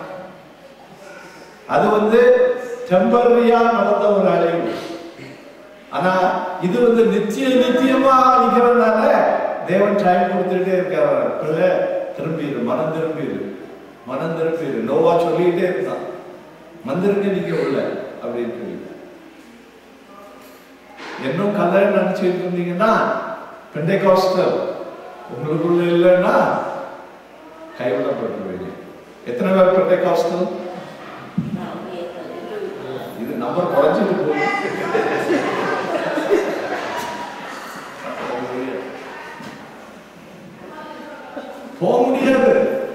அது வந்து டெம்பரரியா நடந்த ஒரு அழிவு ஆனா இது வந்து நித்திய நித்தியமா அழிக்கிறதுனால தேவன் டைம் கொடுத்துட்டே இருக்காரு பிள்ளை திரும்பிடு மனம் திரும்பிடு மனம் திரும்பிடு நோவா சொல்லிட்டே இருந்தான் மந்திருங்க நீங்க உள்ள அப்படின்னு சொல்லி இன்னும் கதை நினைச்சிட்டு இருந்தீங்கன்னா பெண்டேகாஸ்டல் உங்களுக்குள்ள இல்லைன்னா கைவிடப்பட்டுருவீங்க எத்தனை பேர் பெண்டேகாஸ்டல் இது நம்பர் குறைஞ்சிட்டு போகுது போக முடியாது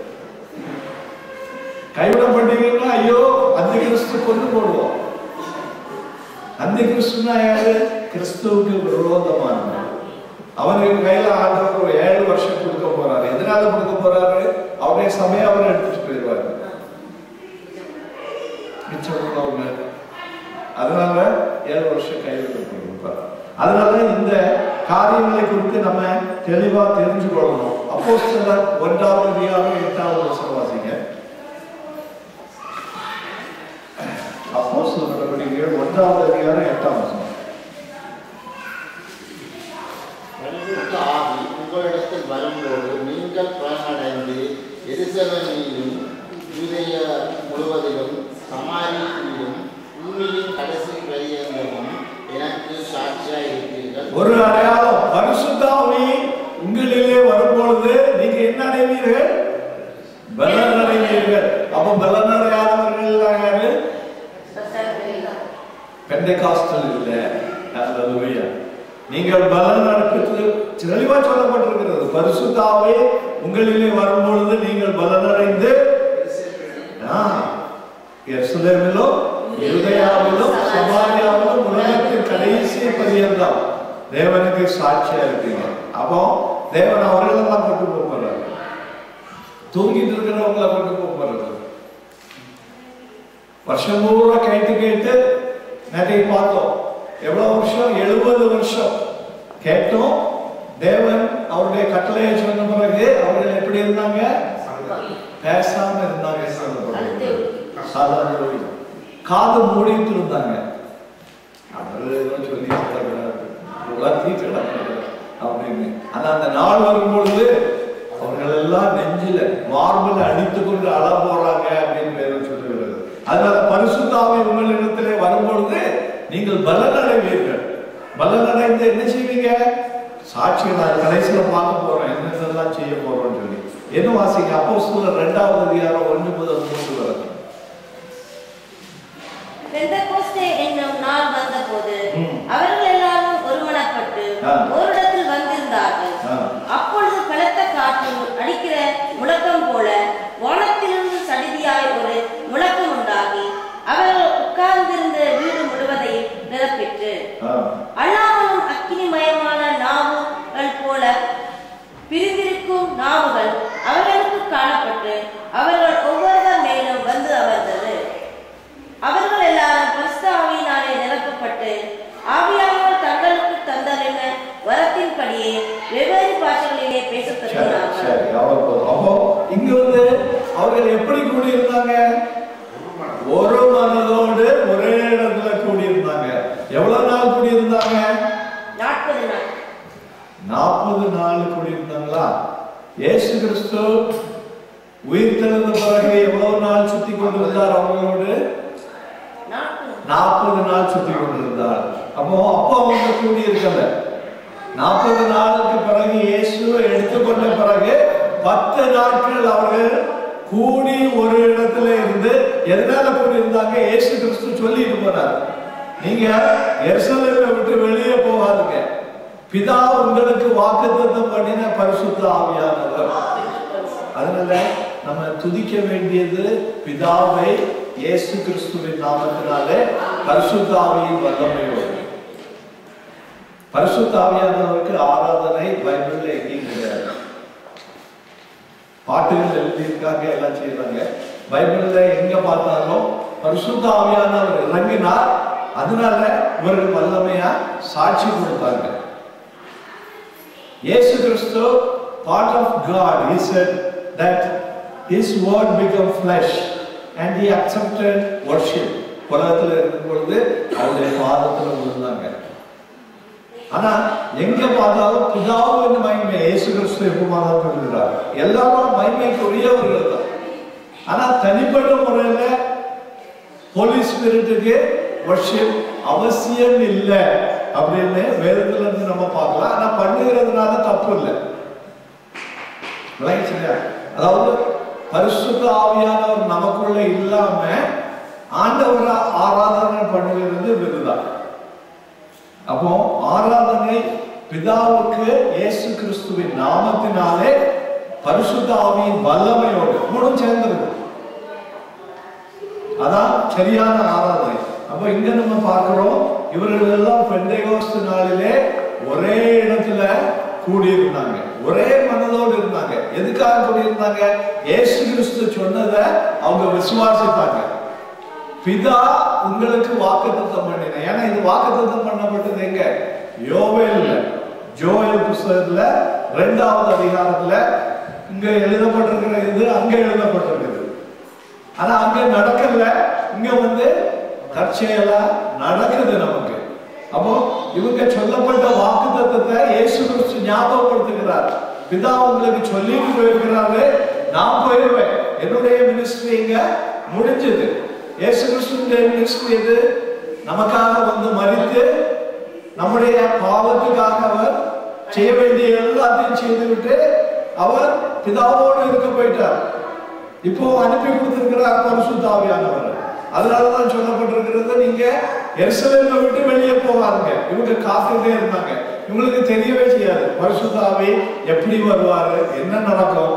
கைவிடப்பட்டீங்கன்னா ஐயோ அந்த கிறிஸ்து கொண்டு போடுவோம் அந்த கிறிஸ்துனா யாரு கிறிஸ்துவுக்கு விரோதமானவர் அவனுக்கு கையில ஆண்டவர் ஒரு ஏழு வருஷம் கொடுக்க போறாரு எதனால கொடுக்க போறாரு அவருடைய சமயம் அவர் எடுத்துட்டு போயிடுவாரு மிச்சம் உள்ளவங்க அதனால ஏழு வருஷம் கையில் கொடுப்பாரு அதனால இந்த காரியங்களை குறித்து நம்ம தெளிவா தெரிஞ்சு கொள்ளணும் அப்போ சிலர் ஒன்றாவது அதிகாரம் எட்டாவது வருஷம் வாசிங்க அப்போ சில நடவடிக்கைகள் ஒன்றாவது அதிகாரம் எட்டாம் வருஷம் பரிசுத்த ஆவி உங்களிடத்தில் வரும்போது நீங்கள் பயனடைந்து எருசலேமிலும் யூதேய முழுவதிலும் சமாரியிலும் பூமியின் கடைசி பரியந்தமும் எனக்கு சாட்சியாய் இருப்பீர்கள் ஒரு அடையாளம் பரிசுத்தாவி உங்களிலே வரும்பொழுது நீங்க என்ன அடைவீர்கள் பலன் அடைவீர்கள் அப்ப பலன் அடையாதவர்கள் யாரு பெண்டகாஸ்டல் இல்ல அல்லேலூயா நீங்கள் பலன் அடைப்பது தெளிவா சொல்லப்பட்டிருக்கிறது பரிசுத்தாவே உங்களிலே வரும்பொழுது நீங்கள் பலன் அடைந்து ஆ, எருசலேமிலும் யூதேயாவிலும் சமாரியாவிலும் உலகத்தின் கடைசி பரியந்தம் தேவனுக்கு சாட்சியா இருக்கீங்க அப்போ தேவன் அவர்களெல்லாம் கொண்டு போக போறாரு தூங்கிட்டு இருக்கிறவங்களை கொண்டு போக போறாரு வருஷம் பூரா கேட்டு கேட்டு நிறைய பார்த்தோம் எவ்வளவு வருஷம் எழுபது வருஷம் கேட்டோம் தேவன் அவருடைய கட்டளையை சொன்ன பிறகு அவர்கள் எப்படி இருந்தாங்க பேசாம இருந்தாங்க சொல்லப்படுறது. சாதாரண வழி. காது மூடிட்டு இருந்தாங்க அவர் ஏதோ சொல்லி கிடக்கிறாரு, உலர்த்தி கிடக்கிறாரு அப்படின்னு ஆனா அந்த நாள் வரும்பொழுது அவர்கள் எல்லாம் நெஞ்சில மார்பில் அடித்து கொண்டு அழ போறாங்க அப்படின்னு வேதம் சொல்லுகிறது அதனால பரிசுத்தாவை உங்களிடத்திலே வரும்பொழுது நீங்கள் பலனடைவீர்கள் பலனடைந்து என்ன செய்வீங்க சாட்சி நான் கடைசியில பார்க்க போறோம் என்னென்னலாம் செய்ய போறோம்னு சொல்லி என்ன வாசிங்க அப்போ சொல்ல ரெண்டாவது அதிகாரம் ஒன்று முதல் மூன்று வரை பெந்தெகோஸ்தே என்னும் நாள் வந்தபோது ம். அவர்கள் எல்லாரும் ஒருமனப்பட்டு ஆ. ஓரிடத்தில் வந்திருந்தார்கள் ஆ. அப்பொழுது பலத்த காற்று அடிக்கிற முழக்கம் போல வானத்திலிருந்து சடிதியாய் ஒரு முழக்கம் உண்டாகி அவர்கள் உட்கார்ந்திருந்த வீடு முழுவதையும் நிரப்பிற்று ஆ. அல்லாமலும் அக்கினிமயமான நாவுகள் போல பிரிந்திருக்கும் நாவுகள் அவர்களுக்கு காணப்பட்டு அவர்கள் ஒவ்வொருவர் மேலும் வந்து அமர்ந்தது அவர்கள் எல்லாரும் பரிசுத்த ஆவியினாலே நிரப்பப்பட்டு ஆவியானவர் தங்களுக்கு தந்தலின வரத்தின்படியே வெவ்வேறு பாஷைகளிலே பேசத் சரி தொடங்கினார்கள் சரி அவர் போதும். அப்போ இங்க வந்து அவர்கள் எப்படி கூடியிருந்தாங்க ஒரு மனதோடு ஒரே இடத்துல கூடியிருந்தாங்க எவ்வளவு நாள் கூடியிருந்தாங்க நாற்பது நாள் நாற்பது நாள் கூடியிருந்தாங்களா இயேசு கிறிஸ்து உயிர் தெழுந்த பிறகு எவ்வளவு நாள் சுத்தி கொண்டிருந்தார் அவங்களோடு நாற்பது நாற்பது நாள் சுத்தி கொண்டிருந்தார் அப்போ அப்போ அவங்க கூடி இருக்கல நாற்பது நாளுக்கு பிறகு இயேசு எடுத்துக்கொண்ட பிறகு பத்து நாட்கள் அவர்கள் கூடி ஒரு இடத்துல இருந்து எதனால கூடி இருந்தாங்க இயேசு கிறிஸ்து சொல்லிட்டு போனார் நீங்க எருசலேமை விட்டு வெளியே போகாதுங்க பிதா உங்களுக்கு வாக்குத்தத்தம் பண்ணின பரிசுத்த ஆவியானவர் அதனால நம்ம துதிக்க வேண்டியது பிதாவை இயேசு கிறிஸ்துவின் நாமத்தினாலே பரிசுத்த ஆவியின் வல்லமையோடு பரிசுத்த ஆவியானவருக்கு ஆராதனை பைபிள்ல எங்கேயும் கிடையாது பாட்டுகள் எழுதியிருக்காங்க எல்லாம் செய்யறாங்க பைபிள்ல எங்க பார்த்தாலும் பரிசுத்த ஆவியானவர் இறங்கினார் அதனால இவர்கள் வல்லமையா சாட்சி கொடுத்தாங்க இயேசு கிறிஸ்து part of God he said that his word became flesh and he accepted worship உலகத்துல இருக்கும் பொழுது அவருடைய பாதத்துல விழுந்தாங்க ஆனா எங்க பார்த்தாலும் பிதாவின் மகிமை இயேசு கிறிஸ்து எப்பமாதான் சொல்கிறார் எல்லாரும் மகிமைக்குரியவர்கள் தான் ஆனா தனிப்பட்ட முறையில ஹோலி ஸ்பிரிட்டுக்கு worship அவசியம் இல்லை அப்படின்னு வேதத்துல இருந்து நம்ம பார்க்கலாம் ஆனா பண்ணுகிறதுனால தப்பு இல்லை விளங்கிச்சுங்க அதாவது பரிசுத்த ஆவியானவர் நமக்குள்ள இல்லாம ஆண்டவரை ஆராதனை பண்ணுகிறது விருதான் அப்போ ஆராதனை பிதாவுக்கு இயேசு கிறிஸ்துவின் நாமத்தினாலே பரிசுத்த ஆவியின் வல்லமையோடு மூணும் சேர்ந்திருக்கு அதான் சரியான ஆராதனை அப்ப இங்க நம்ம பார்க்கிறோம் இவர்கள் எல்லாம் பெந்தைகோஸ்து நாளிலே ஒரே இடத்துல கூடியிருந்தாங்க ஒரே மனதோடு இருந்தாங்க எதுக்காக கூடியிருந்தாங்க இயேசு கிறிஸ்து சொன்னதை அவங்க விசுவாசித்தாங்க பிதா உங்களுக்கு வாக்குத்தத்தம் பண்ணினேன் ஏன்னா இது வாக்குத்தத்தம் பண்ணப்பட்டது எங்க யோவேல்ல ஜோயல் புஸ்தகத்துல ரெண்டாவது அதிகாரத்துல இங்க எழுதப்பட்டிருக்கிற இது அங்க எழுதப்பட்டிருக்குது ஆனா அங்க நடக்கல இங்க வந்து தற்செயலா நடக்குது நமக்கு அப்போ இவங்க சொல்லப்பட்ட வாக்கு தத்துவத்தை இயேசு கிறிஸ்து ஞாபகப்படுத்துகிறார் பிதா உங்களுக்கு சொல்லிட்டு போயிருக்கிறாரு நான் போயிருவேன் என்னுடைய மினிஸ்ட்ரி இங்க முடிஞ்சது இயேசு கிறிஸ்துடைய மினிஸ்ட்ரி இது நமக்காக வந்து மறித்து நம்முடைய பாவத்துக்காக அவர் செய்ய வேண்டிய எல்லாத்தையும் செய்துவிட்டு அவர் பிதாவோடு இருக்க போயிட்டார் இப்போ அனுப்பி கொடுத்திருக்கிறார் பரிசுத்தாவியானவர் அதனாலதான் சொல்லப்பட்டிருக்கிறது நீங்க எருசலேமை விட்டு வெளியே போவாருங்க இவங்க காத்துக்கிட்டே இருந்தாங்க இவங்களுக்கு தெரியவே செய்யாது பரிசுத்தாவி எப்படி வருவாரு என்ன நடக்கும்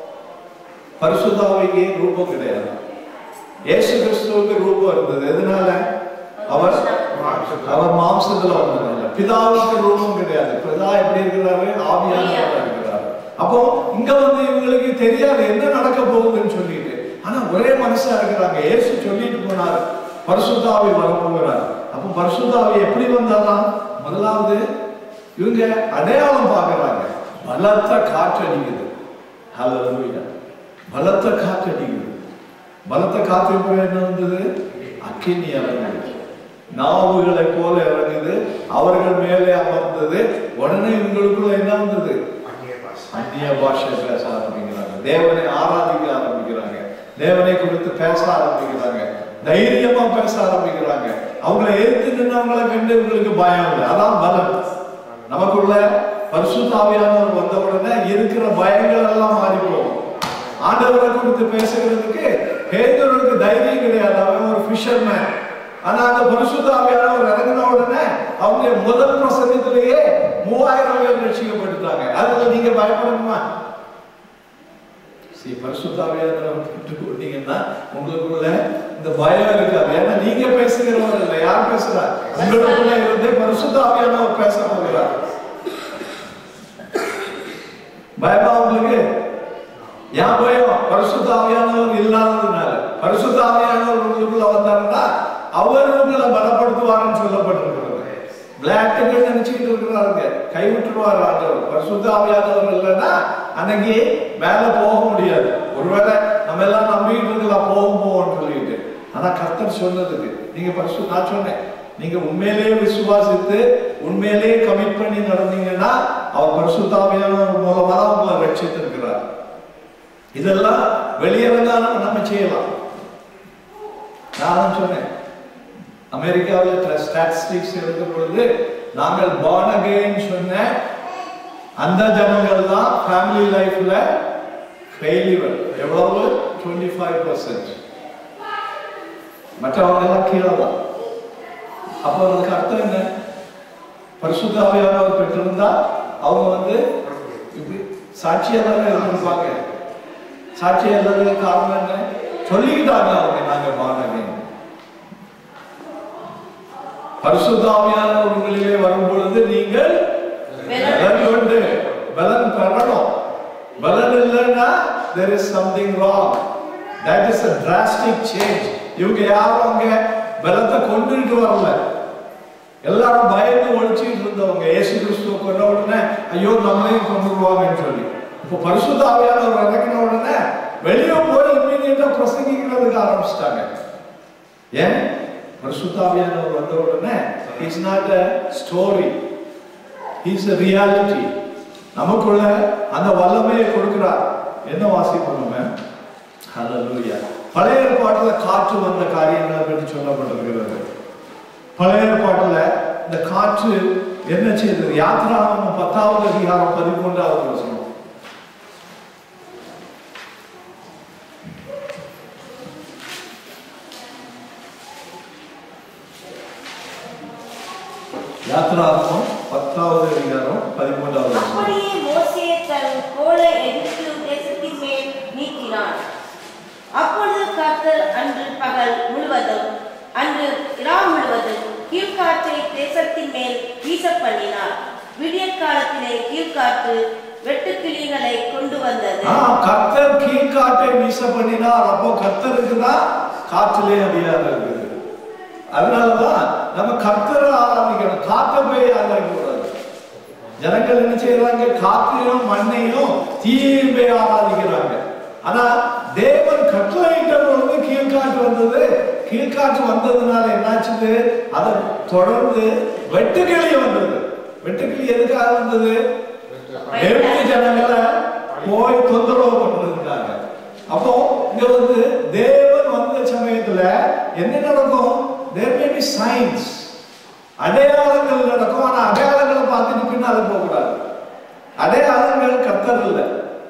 பரிசுத்தாவிக்கு ரூபம் கிடையாது இயேசு கிறிஸ்துவுக்கு ரூபம் இருந்தது எதனால அவர் அவர் மாம்சத்துல வந்ததுனால பிதாவுக்கு ரூபம் கிடையாது பிதா எப்படி இருக்கிறாரு ஆவியானவரா இருக்கிறாரு அப்போ இங்க வந்து இவங்களுக்கு தெரியாது என்ன நடக்க போகுதுன்னு சொல்லிட்டு ஆனா ஒரே மனசா இருக்கிறாங்க இயேசு சொல்லிட்டு போனாரு பரிசுத்தாவி வரப்போகிறார் அப்போ பரிசுத்தாவி எப்படி வந்தாலாம் முதலாவது இவங்க அடையாளம் பார்க்கறாங்க பலத்த காற்று அடிக்குது ஹalleluya பலத்த காற்று அடிக்குது பலத்த காற்று போய் என்ன வந்தது அக்கினி இறங்குது நாவுகளை போல இறங்குது அவர்கள் மேலே அமர்ந்தது உடனே இவங்களுக்குள்ள என்ன வந்தது அந்நிய பாஷை பேச ஆரம்பிக்கிறாங்க தேவனை ஆராதிக்க ஆரம்பிக்கிறாங்க தேவனை குறித்து பேச ஆரம்பிக்கிறாங்க தைரியமா பேச ஆரம்பிக்கிறாங்க அவங்கள எதிர்த்து நின்றவங்களை கண்டு இவங்களுக்கு பயம் இல்லை அதான் பலம் நமக்குள்ள பரிசுத்தாவியானவர் வந்த உடனே இருக்கிற பயங்கள் எல்லாம் மாறி போகும் ஆண்டவரை குறித்து பேசுகிறதுக்கு பேதருக்கு தைரியம் கிடையாது அவன் ஒரு ஃபிஷர்மேன் ஆனா அந்த பரிசுத்தாவியானவர் இறங்கின உடனே அவங்க முதல் பிரசங்கத்திலேயே மூவாயிரம் பேர் ரட்சிக்கப்பட்டுட்டாங்க அதுல நீங்க பயப்படணுமா சரி பரிசுத்தாவியானவரை விட்டு கொண்டீங்கன்னா உங்களுக்குள்ள இந்த பயம் இருக்காது ஏன்னா நீங்க பேசுகிறவர் இல்லை யார் பேசுறா உங்களுக்குள்ள இருந்தே பரிசுத்தாவியானவர் பேச போகிறார் பயமா உங்களுக்கு ஏன் பயம் பரிசுத்தாவியானவர் இல்லாததுனால பரிசுத்தாவியானவர் உங்களுக்குள்ள வந்தாருன்னா அவர் உங்களை பலப்படுத்துவார்னு சொல்லப்பட்டிருக்கிறது பிளாக்கு நினைச்சுக்கிட்டு இருக்கிறாருங்க கை விட்டுருவார் ஆண்டவர் பரிசுத்தாவியானவர் இல்லைன்னா அன்னைக்கு மேல போக முடியாது ஒருவேளை நம்ம எல்லாம் நம்பிக்கிட்டு இருக்கலாம் போகும் போவோம்னு சொல்லிட்டு ஆனா கர்த்தர் சொன்னதுக்கு நீங்க பரிசு நான் சொன்னேன் நீங்க உண்மையிலேயே விசுவாசித்து உண்மையிலேயே கமிட் பண்ணி நடந்தீங்கன்னா அவர் பரிசுத்தாவியானவர் மூலமா தான் உங்களை ரட்சித்திருக்கிறார் இதெல்லாம் வெளியிறந்தாலும் நம்ம செய்யலாம் நான் சொன்னேன் அமெரிக்காவில் ஸ்டாட்டிஸ்டிக்ஸ் எடுக்கும் பொழுது நாங்கள் born again சொன்ன அந்த ஜனங்கள் தான் ஃபேமிலி லைஃப்ல ஃபெயிலியர் எவ்வளவு டுவெண்ட்டி ஃபைவ் பர்சன்ட் மற்றவங்க எல்லாம் கீழே தான் அப்போ அதுக்கு அர்த்தம் என்ன பரிசுத்தாவியானவர் பெற்றிருந்தா அவங்க வந்து இப்படி சாட்சியா தானே இருந்திருப்பாங்க சாட்சியா இல்லாததுக்கு காரணம் என்ன சொல்லிக்கிட்டாங்க அவங்க நாங்க பாருங்க பரிசுத்தாவியானவர் உங்களிலே வரும் பொழுது நீங்கள் பலன் கொண்டு பலன் பெறணும் பலன் இல்லைன்னா there is something wrong that is a drastic change இவங்க யாரும் அங்க பலத்தை கொண்டுட்டு வரல எல்லாரும் பயந்து ஒழிச்சுட்டு இருந்தவங்க இயேசு கிறிஸ்துவ கொண்ட உடனே ஐயோ நம்மளையும் கொண்டுருவாங்கன்னு சொல்லி இப்போ பரிசுத்தாவியானவர் இறங்கின உடனே வெளியே போய் இம்மீடியட்டா பிரசங்கிக்கிறதுக்கு ஆரம்பிச்சிட்டாங்க ஏன் பரிசுத்தாவியானவர் வந்த உடனே is not a story is a reality நமக்குள்ள அந்த வல்லமையை கொடுக்கிறார் என்ன வாசிப்போம் நம்ம ஹalleluya பழைய ஏற்பாட்டுல காற்று வந்த காரியங்களை பற்றி சொல்லப்பட்டிருக்கிறது பழைய ஏற்பாட்டுல இந்த காற்று என்ன செய்தது யாத்ராமம் பத்தாவது அதிகாரம் பதிமூன்றாவது வசனம் யாத்ராமம் பத்தாவது அதிகாரம் பதிமூன்றாவது வசனம் அப்படியே மோசே தன் கோலை எகிப்து தேசத்தின் மேல் நீக்கினான் அப்பொழுது கர்த்தர் அன்று பகல் முழுவதும் அன்று இரா முழுவதும் கீழ்காற்றை தேசத்தின் மேல் வீச பண்ணினார் விடிய காலத்திலே கீழ்காற்று வெட்டுக்கிளிகளை கொண்டு வந்தது ஆ, கர்த்தர் கீழ்காட்டை வீச பண்ணினார் அப்போ கர்த்தருக்கு தான் காற்றிலே அதிகாரம் இருக்குது அதனாலதான் நம்ம கர்த்தரை ஆராதிக்கணும் காற்றை போய் ஆராதிக்க கூடாது ஜனங்கள் என்ன செய்யறாங்க காற்றையும் மண்ணையும் தீயையும் போய் ஆராதிக்கிறாங்க ஆனா தேவன் கட்டளையிட்ட பொழுது கீழ்காற்று வந்தது கீழ்காற்று வந்ததுனால என்னாச்சுது அதை தொடர்ந்து வெட்டுக்கிளி வந்தது வெட்டுக்கிளி எதுக்காக வந்தது எப்படி ஜனங்களை போய் தொந்தரவு பண்றதுக்காக அப்போ இங்க வந்து தேவன் வந்த சமயத்துல என்ன நடக்கும் தேர் மே பி சயின்ஸ் அடையாளங்கள் நடக்கும் ஆனா அடையாளங்களை பார்த்துட்டு பின்னால போக கூடாது அடையாளங்கள் கத்தர் இல்லை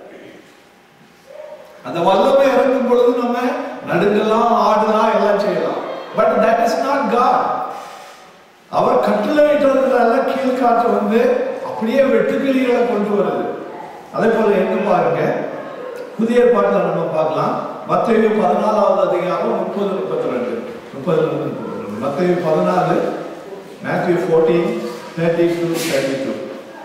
அந்த வல்லமை இறங்கும் பொழுது நம்ம நடுங்கலாம் ஆடலாம் எல்லாம் செய்யலாம் but that is not God அவர் கட்டளையிட்டதுனால கீழ்காற்று வந்து அப்படியே வெட்டுக்கிளிகளை கொண்டு வருது அதே போல எங்க பாருங்க புதிய பாட்டில் நம்ம பார்க்கலாம் மத்திய பதினாலாவது அதிகாரம் முப்பது முப்பத்தி ரெண்டு முப்பதுல இருந்து முப்பத்தி ரெண்டு மத்திய பதினாலு Matthew fourteen thirty two thirty two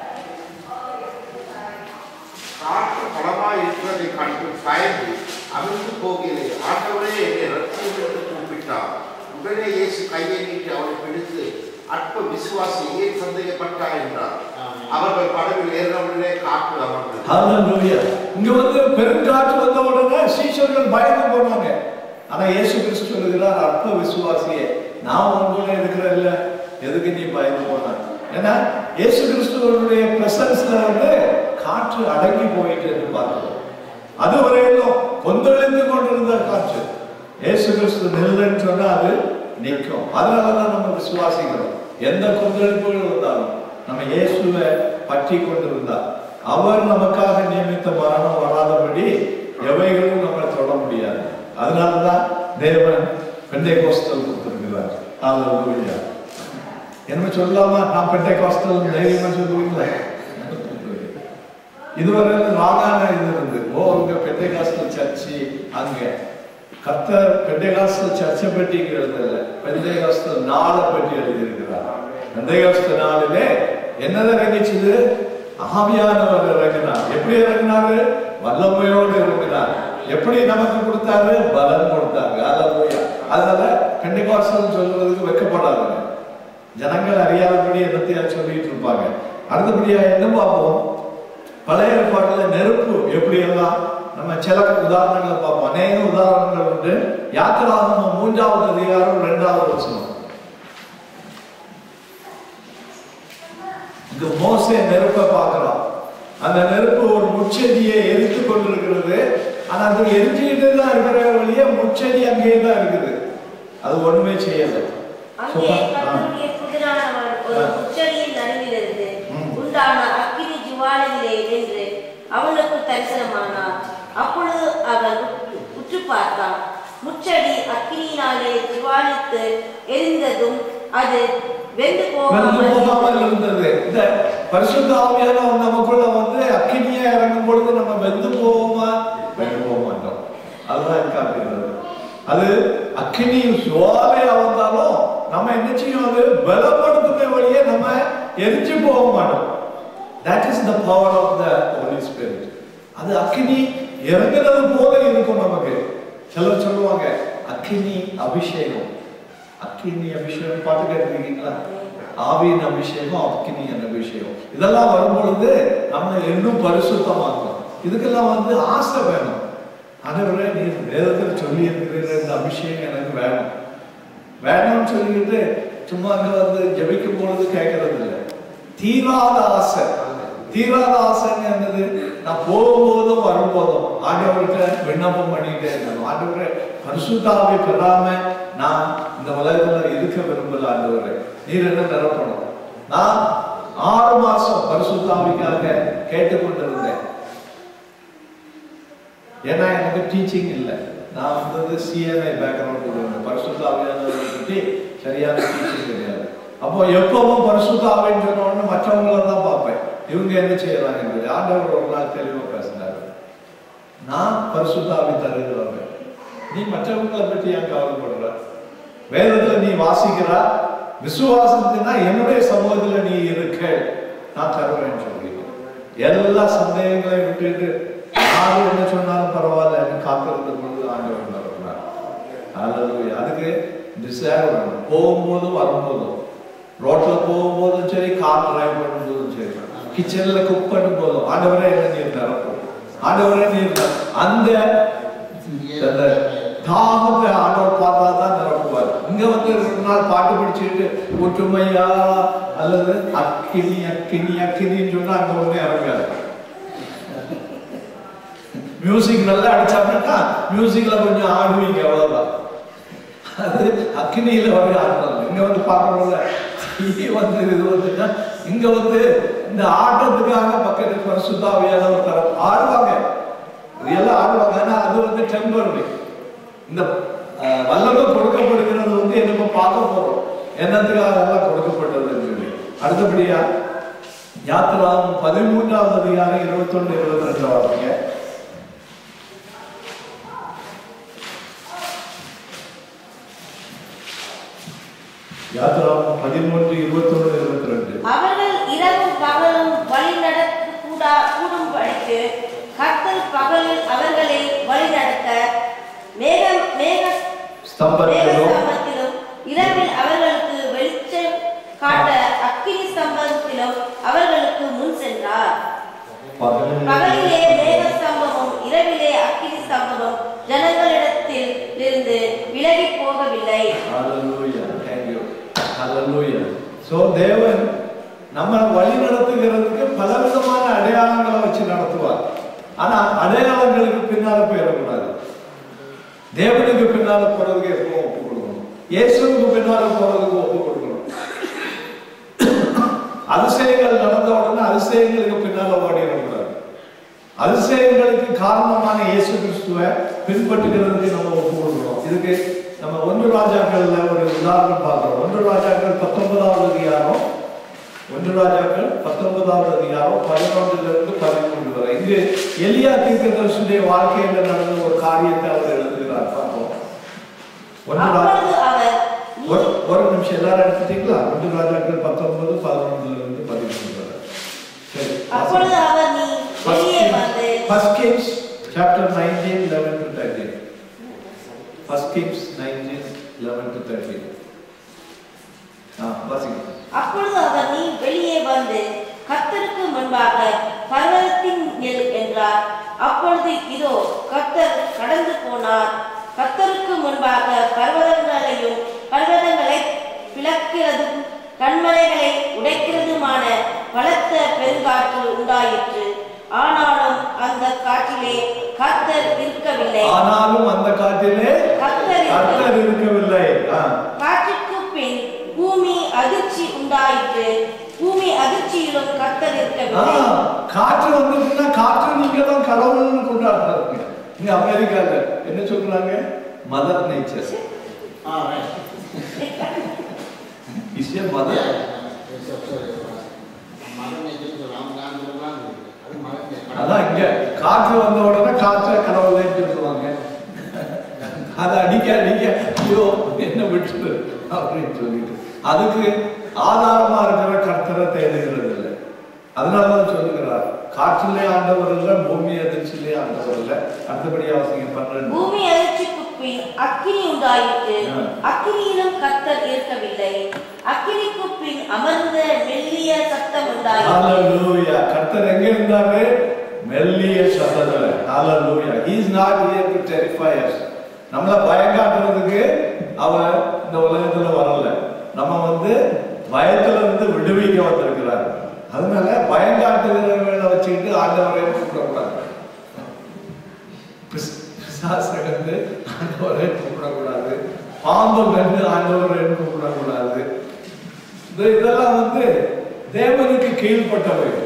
காற்று பலமாய் இருக்கிறதை கண்டு பயந்து அவிழ்ந்து போகிறே ஆண்டவரே என்னை ரட்சியம் என்று கூப்பிட்டார் உடனே இயேசு கையை நீட்டி அவரை பிடித்து அற்ப விசுவாசி ஏன் சந்தேகப்பட்டார் என்றார் அவர்கள் படவில் ஏறினவுடனே காற்று அமர்ந்தது ஹalleluya இங்க வந்து பெருங்காற்று வந்த உடனே சீஷர்கள் பயந்து போனாங்க ஆனா இயேசு கிறிஸ்து சொல்லுகிறார் அற்ப விசுவாசியே நான் உங்களோட இருக்கிறேன்ல எதுக்கு நீ பயந்து போன ஏன்னா இயேசு கிறிஸ்துவனுடைய பிரசன்ஸ்ல வந்து காற்று அடங்கி போயிட்டு என்று பார்க்கிறோம் அது வரையிலும் கொந்தளித்து கொண்டிருந்த காற்று இயேசு கிறிஸ்து நெல்லுன்னு சொன்னா அது நிற்கும் அதனாலதான் நம்ம விசுவாசிக்கிறோம் எந்த கொந்தளிப்புகள் வந்தாலும் நம்ம இயேசுவை பற்றி கொண்டிருந்தார் அவர் நமக்காக நியமித்த மரணம் வராதபடி எவைகளும் நம்ம தொட முடியாது அதனாலதான் தேவன் பெண்டை கோஸ்தல் கொடுத்திருக்கிறார் ஹalleluya என்ன சொல்லலாமா நான் பெண்டை கோஸ்தல் தைரியமா சொல்லுவீங்களா இதுவரை ராகான இது இருந்து ஓ அங்க பெண்டை காஸ்தல் சர்ச்சி அங்க கர்த்தர் பெண்டை காஸ்தல் சர்ச்சை பற்றி இங்க எழுதல பெண்டை காஸ்தல் நாளை பற்றி எழுதியிருக்கிறார் பெண்டை காஸ்தல் நாளிலே என்னது இறங்கிச்சுது ஆவியானவர் இறங்கினார் எப்படி இறங்கினாரு வல்லமையோடு இறங்கினார் எப்படி நமக்கு கொடுத்தாரு பலன் கொடுத்தாங்க அல்ல அதனால பெண்டிகாஸ்டல் சொல்றதுக்கு வெக்கப்படாதுங்க ஜனங்கள் அறியாதபடி என்னத்தையா சொல்லிட்டு இருப்பாங்க அடுத்தபடியா என்ன பார்ப்போம் பழைய ஏற்பாடுல நெருப்பு எப்படி எல்லாம் நம்ம சில உதாரணங்களை பார்ப்போம் அநேக உதாரணங்கள் உண்டு யாத்திராகமம் மூன்றாவது அதிகாரம் இரண்டாவது வசனம் இங்க மோசே நெருப்பை பார்க்கிறோம் அந்த நெருப்பு ஒரு முச்செடியை எரித்து கொண்டிருக்கிறது ஆனா அது எரிஞ்சுக்கிட்டு தான் இருக்கிற வழியே முச்செடி அங்கேயே தான் இருக்குது அது ஒண்ணுமே செய்யல அங்கே கர்த்தருடைய புதிரானவர் ஒரு முச்சடியின் நடுவிலிருந்து உண்டான அக்கினி ஜுவாலையிலே நின்று அவனுக்கு தரிசனமானார் அப்பொழுது அவன் உற்று- உற்று பார்த்தான் முச்சடி அக்கினியினாலே ஜுவாலித்து எரிந்ததும் அது வெந்து வெந்து போகாமல் போகாமல் இருந்தது இந்த பரிசுத்த ஆவியானவர் நமக்குள்ள வந்து அக்கினியா இறங்கும் பொழுது நம்ம வெந்து போவோமா வெந்து போக மாட்டோம் அதுதான் காட்டுகிறது அது அக்கினி சுவாலையா வந்தாலும் நம்ம என்ன செய்யும் அது பலப்படுத்துற வழியே நம்ம எரிஞ்சு போக மாட்டோம் that is the power of the Holy Spirit அது அக்கினி இறங்குறது போல இருக்கும் நமக்கு சிலர் சொல்லுவாங்க அக்கினி அபிஷேகம் அக்கினி அபிஷேகம் பாட்டு கேட்டிருக்கீங்களா ஆவியின் அபிஷேகம் அக்கினியின் அபிஷேகம் இதெல்லாம் வரும்பொழுது நம்ம இன்னும் பரிசுத்தமாக்கும் இதுக்கெல்லாம் வந்து ஆசை வேணும் ஆண்டவரே நீ வேதத்தில் சொல்லி இருக்கிற இந்த அபிஷேகம் எனக்கு வேணும் வேணும்னு சொல்லிக்கிட்டு சும்மா அங்க வந்து ஜெபிக்கும் பொழுது கேட்கறது இல்லை தீராத ஆசை தீராத ஆசைன்னு என்னது நான் போகும்போதும் வரும்போதும் ஆண்டவர்கிட்ட விண்ணப்பம் பண்ணிக்கிட்டே இருக்கணும் ஆண்டவரே பரிசுத்தாவை பெறாம நான் இந்த உலகத்துல இருக்க விரும்பல ஆண்டவரே நீர் என்ன நிரப்பணும் நான் ஆறு மாசம் பரிசுத்தாவிக்காக கேட்டுக்கொண்டிருந்தேன் ஏன்னா எனக்கு டீச்சிங் இல்லை நான் வந்தது சிஎன்ஐ பேக்ரவுண்ட் கொடுங்க பரிசுத்தாவியானவரை பற்றி சரியான டீச்சிங் கிடையாது அப்போ எப்பவும் பரிசுத்தாவின்னு சொன்ன உடனே மற்றவங்கள தான் பார்ப்பேன் இவங்க என்ன செய்யறாங்க ஆண்டவர் ஒரு நாள் தெளிவா பேசினாரு நான் பரிசுத்தாவி தருகிறவங்க நீ மற்றவங்களை பற்றி ஏன் கவலைப்படுற வேதத்துல நீ வாசிக்கிறா விசுவாசத்தினா என்னுடைய சமூகத்துல நீ இருக்க நான் தருவேன்னு சொல்லிட்டு எல்லா சந்தேகங்களையும் விட்டுட்டு யாரு என்ன சொன்னாலும் பரவாயில்ல என்று காத்திருந்த பொழுது ஆண்டவர் நடக்கிறார் அல்லது அதுக்கு டிசைர் வேணும் போகும்போதும் வரும்போதும் ரோட்ல போகும்போதும் சரி கார் டிரைவ் பண்ணும்போதும் சரி கிச்சன்ல குக் பண்ணும் போதும் ஆண்டவரே என்ன நீர் நிரப்பும் ஆண்டவரே நீர் நிரப்பும். அந்த அந்த தாகத்தை ஆண்டவர் பார்த்தா தான் நிரப்புவார் இங்க வந்து ரெண்டு நாள் பாட்டு படிச்சுட்டு ஒற்றுமையா அல்லது அக்கினி அக்கினி அக்கினின்னு சொன்னா அங்க ஒண்ணு இறங்காது மியூசிக் நல்லா அடிச்சாங்கன்னா மியூசிக்ல கொஞ்சம் ஆடுவீங்க அவ்வளவுதான் அது அக்னியில வர ஆடுறது இங்க வந்து பார்க்கறோம்ல தீ வந்து இது வந்துன்னா இங்க வந்து இந்த ஆட்டத்துக்காக பக்கத்து பரிசுத்தாவியான ஒரு தரம் ஆடுவாங்க ரியலா ஆடுவாங்க ஆனா அது வந்து டெம்பரரி இந்த அஹ், வல்லமை கொடுக்கப்படுகிறது வந்து நம்ம பார்க்க போறோம் என்னத்துக்காக அதெல்லாம் கொடுக்கப்பட்டதுன்னு சொல்லி அடுத்தபடியா யாத்திராவும் பதிமூன்றாவது அதிகாரம் இருபத்தொன்னு இருபத்தி ரெண்டு வாசிங்க யாத்திராவும் பதிமூன்று இருபத்தொன்னு இருபத்தி ரெண்டு அவர்கள் இரவும் பகலும் வழி நடக்க கூடா கூடும்படிக்கு கர்த்தர் பகலில் அவர்களை வழி நடத்த மேகம் மேக ஸ்தம்பத்திலும் மேகஸ்தம்பத்திலும் இரவில் அவர்களுக்கு வெளிச்சம் காட்ட அக்கினி ஸ்தம்பத்திலும் அவர்களுக்கு முன் சென்றார் பகலிலே மேகஸ்தம்பமும் இரவிலே அக்கினி ஸ்தம்பமும் ஜனங்களிடத்தில் இருந்து விலகி போகவில்லை Hallelujah. Thank you. Hallelujah. So தேவன் நம்ம வழி நடத்துகிறதுக்கு பலவிதமான அடையாளங்களை வச்சு நடத்துவார் ஆனா அடையாளங்களுக்கு பின்னால போயிடக்கூடாது தேவனுக்கு பின்னால போறதுக்கு எப்பவும் ஒப்பு கொடுக்கணும் இயேசுவுக்கு பின்னால போறதுக்கு ஒப்பு கொடுக்கணும் அதிசயங்கள் நடந்த உடனே அதிசயங்களுக்கு பின்னால ஓடிடக்கூடாது அதிசயங்களுக்கு காரணமான இயேசு கிறிஸ்துவை பின்பற்றுகிறதுக்கு நம்ம ஒப்பு கொடுக்கணும் இதுக்கு நம்ம ஒன்று ராஜாக்கள்ல ஒரு உதாரணம் பார்க்கிறோம் ஒன்று ராஜாக்கள் பத்தொன்பதாவது அதிகாரம் ஒன்று ராஜாக்கள் பத்தொன்பதாவது அதிகாரம் பதினொன்றுல இருந்து பதிமூன்று வரை இங்கு எலியா தீர்க்கதரிசனுடைய வாழ்க்கையில நடந்த ஒரு காரியத்தை அவர் எழுதுகிறார் பார்ப்போம் ஒன்று ரா- அப்பொழுது அவர் ஒரு ஒரு நிமிஷம் எல்லாரும் எடுத்துட்டீங்களா ஒன்று ராஜாக்கள் பத்தொன்பது பதினொன்றுல இருந்து பதிமூன்று வரை சரி அப்பொழுது அவர் நீ First வெளியே Kings, வந்து First Kings, chapter 19, 11 to 13. First Kings 19, 11 to 13. ஆ, வாசிங்க. அப்பொழுது அவர் நீ வெளியே வந்து கர்த்தருக்கு முன்பாக பர்வதத்தின் நெல் என்றார் அப்பொழுது இதோ கர்த்தர் கடந்து போனார் கர்த்தருக்கு முன்பாக பர்வதங்களையும் பர்வதங்களை பிளக்கிறதும் கண்மலைகளை உடைக்கிறதுமான பலத்த பெருங்காற்று உண்டாயிற்று ஆனாலும் அந்த காற்றிலே கர்த்தர் இருக்கவில்லை ஆனாலும் அந்த காட்டிலே கர்த்தர் கர்த்தர் இருக்கவில்லை ஆ, காற்றுக்கு பின் பூமி அதிர்ச்சி உண்டாயிற்று பூமி அதிர்ச்சியிலும் கர்த்தர் ஆ, இருக்கவில்லை காற்று வந்துச்சுன்னா காற்று நீங்க தான் கடவுள்னு கொண்டாடுறாங்க இங்க அமெரிக்கால என்ன சொல்றாங்க mother nature is a mother அதான் இங்க காற்று வந்த உடனே காற்றை கடவுள்னு சொல்லுவாங்க அதை அடிக்க அடிக்க ஐயோ என்ன விட்டுரு அப்படின்னு சொல்லிட்டு அதுக்கு ஆதாரமா இருக்கிற கர்த்தரை தேடுகிறது இல்லை அதனாலதான் சொல்லுகிறார் காற்றிலே ஆண்டவர் இல்லை பூமி அதிர்ச்சியிலே ஆண்டவர் இல்லை அடுத்தபடி அவசியம் பன்னெண்டு பூமி அதிர்ச்சிக்கு பின் அக்கினி உண்டாயிற்று ஆ. அக்கினியிலும் கர்த்தர் இருக்கவில்லை அக்கினிக்கு பின் அமர்ந்த மெல்லிய சத்தம் உண்டாயிற்று ஹalleluya கர்த்தர் எங்க இருந்தாரு மெல்லிய சத்தத்துல ஹalleluya he is not here to terrify us நம்மள பயங்காட்டுறதுக்கு அவர் இந்த உலகத்துல வரல நம்ம வந்து பயத்துல இருந்து விடுவிக்க வந்திருக்கிறார் அதனால பயங்காட்டுகிறவர்களை வச்சுக்கிட்டு ஆண்டவரை கூப்பிடக்கூடாது பிஸ்- பிசாசை வந்து ஆண்டவரை கூப்பிடக்கூடாது பாம்பு கண்டு ஆண்டவரை கூப்பிடக்கூடாது இது இதெல்லாம் வந்து தேவனுக்கு கீழ்ப்பட்டவைகள்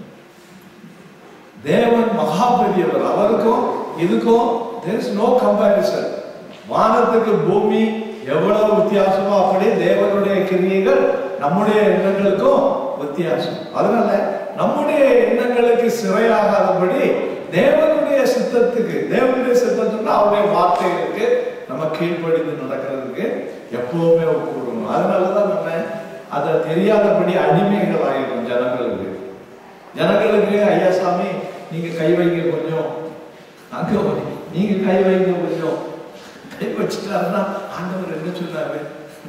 தேவன் மகா பெரியவர் அவருக்கும் இதுக்கும் there is no comparison வானத்துக்கு பூமி எவ்வளவு வித்தியாசமோ அப்படியே தேவனுடைய கிரியைகள் நம்முடைய எண்ணங்களுக்கும் வித்தியாசம் அதனால நம்முடைய எண்ணங்களுக்கு சிறையாகாதபடி தேவனுடைய சித்தத்துக்கு தேவனுடைய சித்தத்துக்கு அவருடைய வார்த்தைகளுக்கு நம்ம கீழ்ப்படிந்து நடக்கிறதுக்கு எப்பவுமே ஒப்பு கொடுக்கணும் அதனாலதான் நம்ம அதை தெரியாதபடி அடிமைகள் ஆயிடும் ஜனங்களுக்கு ஜனங்களுக்கு ஐயா சாமி நீங்க கை வைங்க கொஞ்சம் அங்க போய் நீங்க கை வைங்க கொஞ்சம் கை வச்சுட்டாருன்னா ஆண்டவர் என்ன சொன்னாரு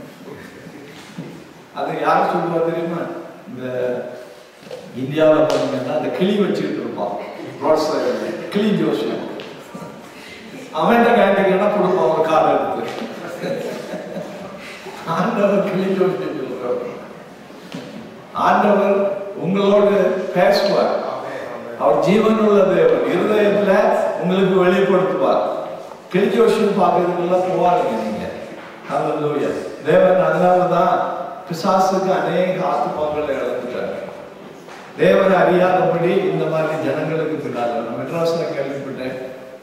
அது யார் சொல்லுவா தெரியுமா இந்த இந்தியாவில் பார்த்தீங்கன்னா அந்த கிளி வச்சுக்கிட்டு இருப்பான் ரோட் சைடு கிளி ஜோசியம் அவன்கிட்ட கேட்டீங்கன்னா கொடுப்பான் ஒரு கார் எடுத்து ஆண்டவர் கிளி ஜோசியம் சொல்றாரு ஆண்டவர் உங்களோடு பேசுவார் அவர் ஜீவனுள்ள தேவன் இருதயத்துல உங்களுக்கு வெளிப்படுத்துவார் கிளிஜோஷன் பார்க்கறதுக்கெல்லாம் போவாருங்க நீங்க ஹalleluya தேவன் அதனாலதான் பிசாசுக்கு அநேக ஆத்துமாக்களை இழந்துட்டார் தேவனை அறியாதபடி இந்த மாதிரி ஜனங்களுக்கு பின்னால் நான் மெட்ராஸ்ல கேள்விப்பட்டேன்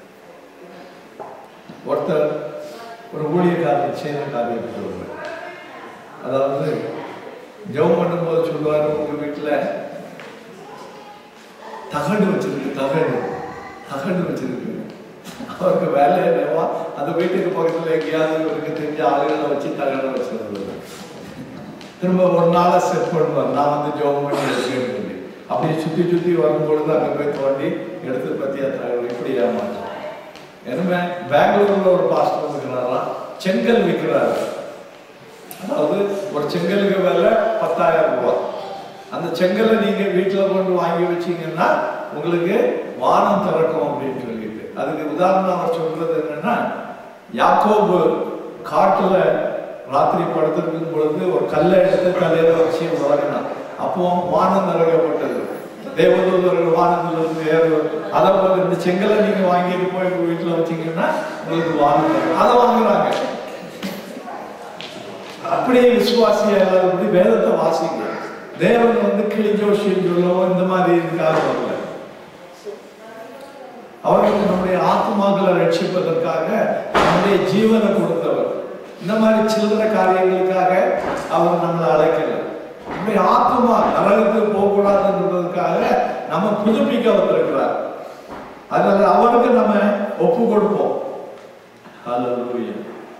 ஒருத்தர் ஒரு ஊழியக்காரர் செய்த காரியத்தை சொல்றேன் அதாவது ஜெபம் பண்ணும்போது சொல்லுவாரு உங்க வீட்டுல தகடு வச்சிருக்கு தகடு தகடு வச்சிருக்கு அவருக்கு வேலை என்னவா அந்த வீட்டுக்கு பக்கத்துல எங்கேயாவது இவருக்கு தெரிஞ்ச ஆளுகளை வச்சு தகடு வச்சிருந்தது திரும்ப ஒரு நாளா செட் பண்ணுவார் நான் வந்து ஜோம் பண்ணி இருக்கேன்னு சொல்லி அப்படியே சுத்தி சுத்தி வரும்பொழுது அங்க போய் தோண்டி எடுத்து பத்தியா தகவல் இப்படி ஏமாற்றம் எனவே பெங்களூர்ல ஒரு பாஸ்டர் இருக்கிறாராம் செங்கல் விற்கிறாரு அதாவது ஒரு செங்கலுக்கு விலை பத்தாயிரம் ரூபாய் அந்த செங்கலை நீங்க வீட்டுல கொண்டு வாங்கி வச்சீங்கன்னா உங்களுக்கு வானம் திறக்கும் அப்படின்னு சொல்லிட்டு அதுக்கு உதாரணம் அவர் சொல்றது என்னன்னா யாக்கோபு காட்டுல ராத்திரி படுத்திருக்கும் பொழுது ஒரு கல்லை எடுத்து தலையில வச்சு உறங்கினான் அப்போ வானம் திறக்கப்பட்டது தேவதூதர்கள் வானத்திலிருந்து ஏறுவது அதை போல இந்த செங்கலை நீங்க வாங்கிட்டு போய் உங்க வீட்டுல வச்சீங்கன்னா உங்களுக்கு வானம் திறக்கும் அதை வாங்குறாங்க அப்படியே விசுவாசியா இல்லாதபடி வேதத்தை வாசிங்க தேவன் வந்து கிளி ஜோஷியம் சொல்லவோ இந்த மாதிரி இதுக்காக வரல அவர்கள் நம்முடைய ஆத்மாக்களை ரட்சிப்பதற்காக நம்முடைய ஜீவனை கொடுத்தவர் இந்த மாதிரி சில்லற காரியங்களுக்காக அவர் நம்மளை அழைக்கல நம்முடைய ஆத்மா நரகத்துக்கு போகக்கூடாதுன்றதுக்காக நம்ம புதுப்பிக்க வந்திருக்கிறார் அதனால அவருக்கு நம்ம ஒப்பு கொடுப்போம் ஹalleluya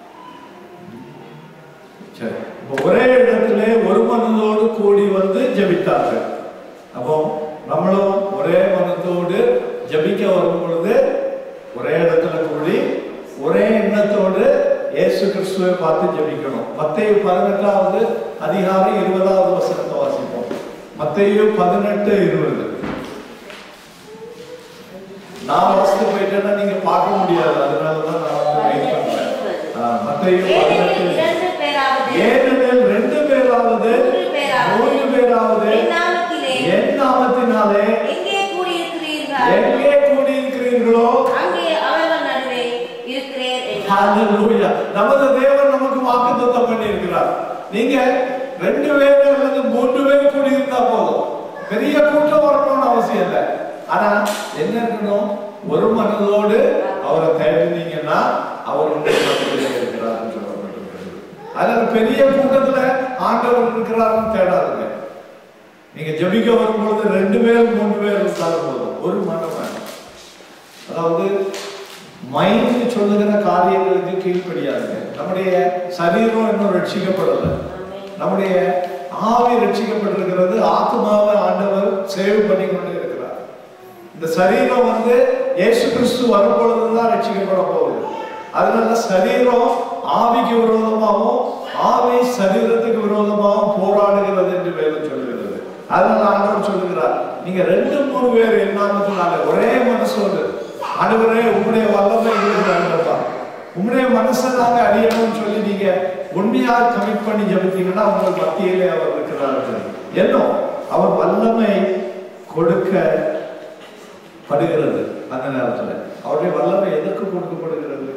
சரி இப்போ ஒரே இடத்துல ஒரு மனதோடு கூடி வந்து ஜெபித்தார்கள் அப்போ நம்மளும் ஒரே மனத்தோடு ஜெபிக்க வரும் பொழுது ஒரே இடத்துல கூடி ஒரே எண்ணத்தோடு இயேசு கிறிஸ்துவை பார்த்து ஜெபிக்கணும் மத்தேயு பதினெட்டாவது அதிகாரம் இருபதாவது வசனத்தை வாசிப்போம் மத்தேயு பதினெட்டு இருபது நான் வாசித்து போயிட்டேன்னா நீங்க பார்க்க முடியாது அதனாலதான் நான் வந்து வெயிட் பண்றேன் ஆ, மத்தேயு பதினெட்டு இரண்டு பேராவது ஏனெனில் ரெண்டு பேராவது மூன்று பேராவது மூன்று பேராவது என் நாமத்திலே என் நாமத்தினாலே எங்கே கூடியிருக்கிறீர்கள் எங்கே கூடியிருக்கிறீர்களோ அங்கே அவர்கள் நடுவே இருக்கிறேன் என்றார். ஹalleluya நமது தேவன் நமக்கு வாக்குத்தத்தம் பண்ணி இருக்கிறார் நீங்க ரெண்டு பேர் அல்லது மூன்று பேர் கூடி இருந்தா போதும் பெரிய கூட்டம் வரணும்னு அவசியம் இல்லை ஆனா என்ன இருக்கணும் ஒரு மனதோடு அவரை தேடினீங்கன்னா அவர் உங்கள் மனதிலே இருக்கிறார்னு சொல்லப்பட்டிருக்கிறது அதனால பெரிய கூட்டத்துல ஆண்டவர் இருக்கிறாருன்னு தேடாதுங்க நீங்க ஜெபிக்க வரும்பொழுது ரெண்டு பேர் மூணு பேர் இருந்தாலும் போதும் ஒரு மனம் வேணும் அதாவது மைண்ட் சொல்லுகிற காரியங்களுக்கு கீழ்ப்படியாதுங்க நம்முடைய சரீரம் இன்னும் ரட்சிக்கப்படலை நம்முடைய ஆவி ரட்சிக்கப்பட்டிருக்கிறது ஆத்மாவை ஆண்டவர் சேவ் பண்ணி கொண்டு இருக்கிறார் இந்த சரீரம் வந்து இயேசு கிறிஸ்து வரும்பொழுதுதான் ரட்சிக்கப்பட போகுது அதனால சரீரம் ஆவிக்கு விரோதமாகவும் ஆவி சரீரத்துக்கு விரோதமாகவும் போராடுகிறது என்று வேதம் சொல்லுகிறது அதனால ஆண்டவர் சொல்லுகிறார் நீங்க ரெண்டு மூணு பேர் என்னாமத்தினால ஒரே மனசோடு ஆண்டவரே உங்களுடைய வல்லமை எங்களுக்கு வேண்டப்பா உங்களுடைய மனசை நாங்க அறியணும்னு சொல்லி நீங்க உண்மையா கமிட் பண்ணி ஜெபித்தீங்கன்னா உங்கள் மத்தியிலே அவர் இருக்கிறார்கள் என்ன அவர் வல்லமை கொடுக்க படுகிறது அந்த நேரத்துல அவருடைய வல்லமை எதற்கு கொடுக்கப்படுகிறது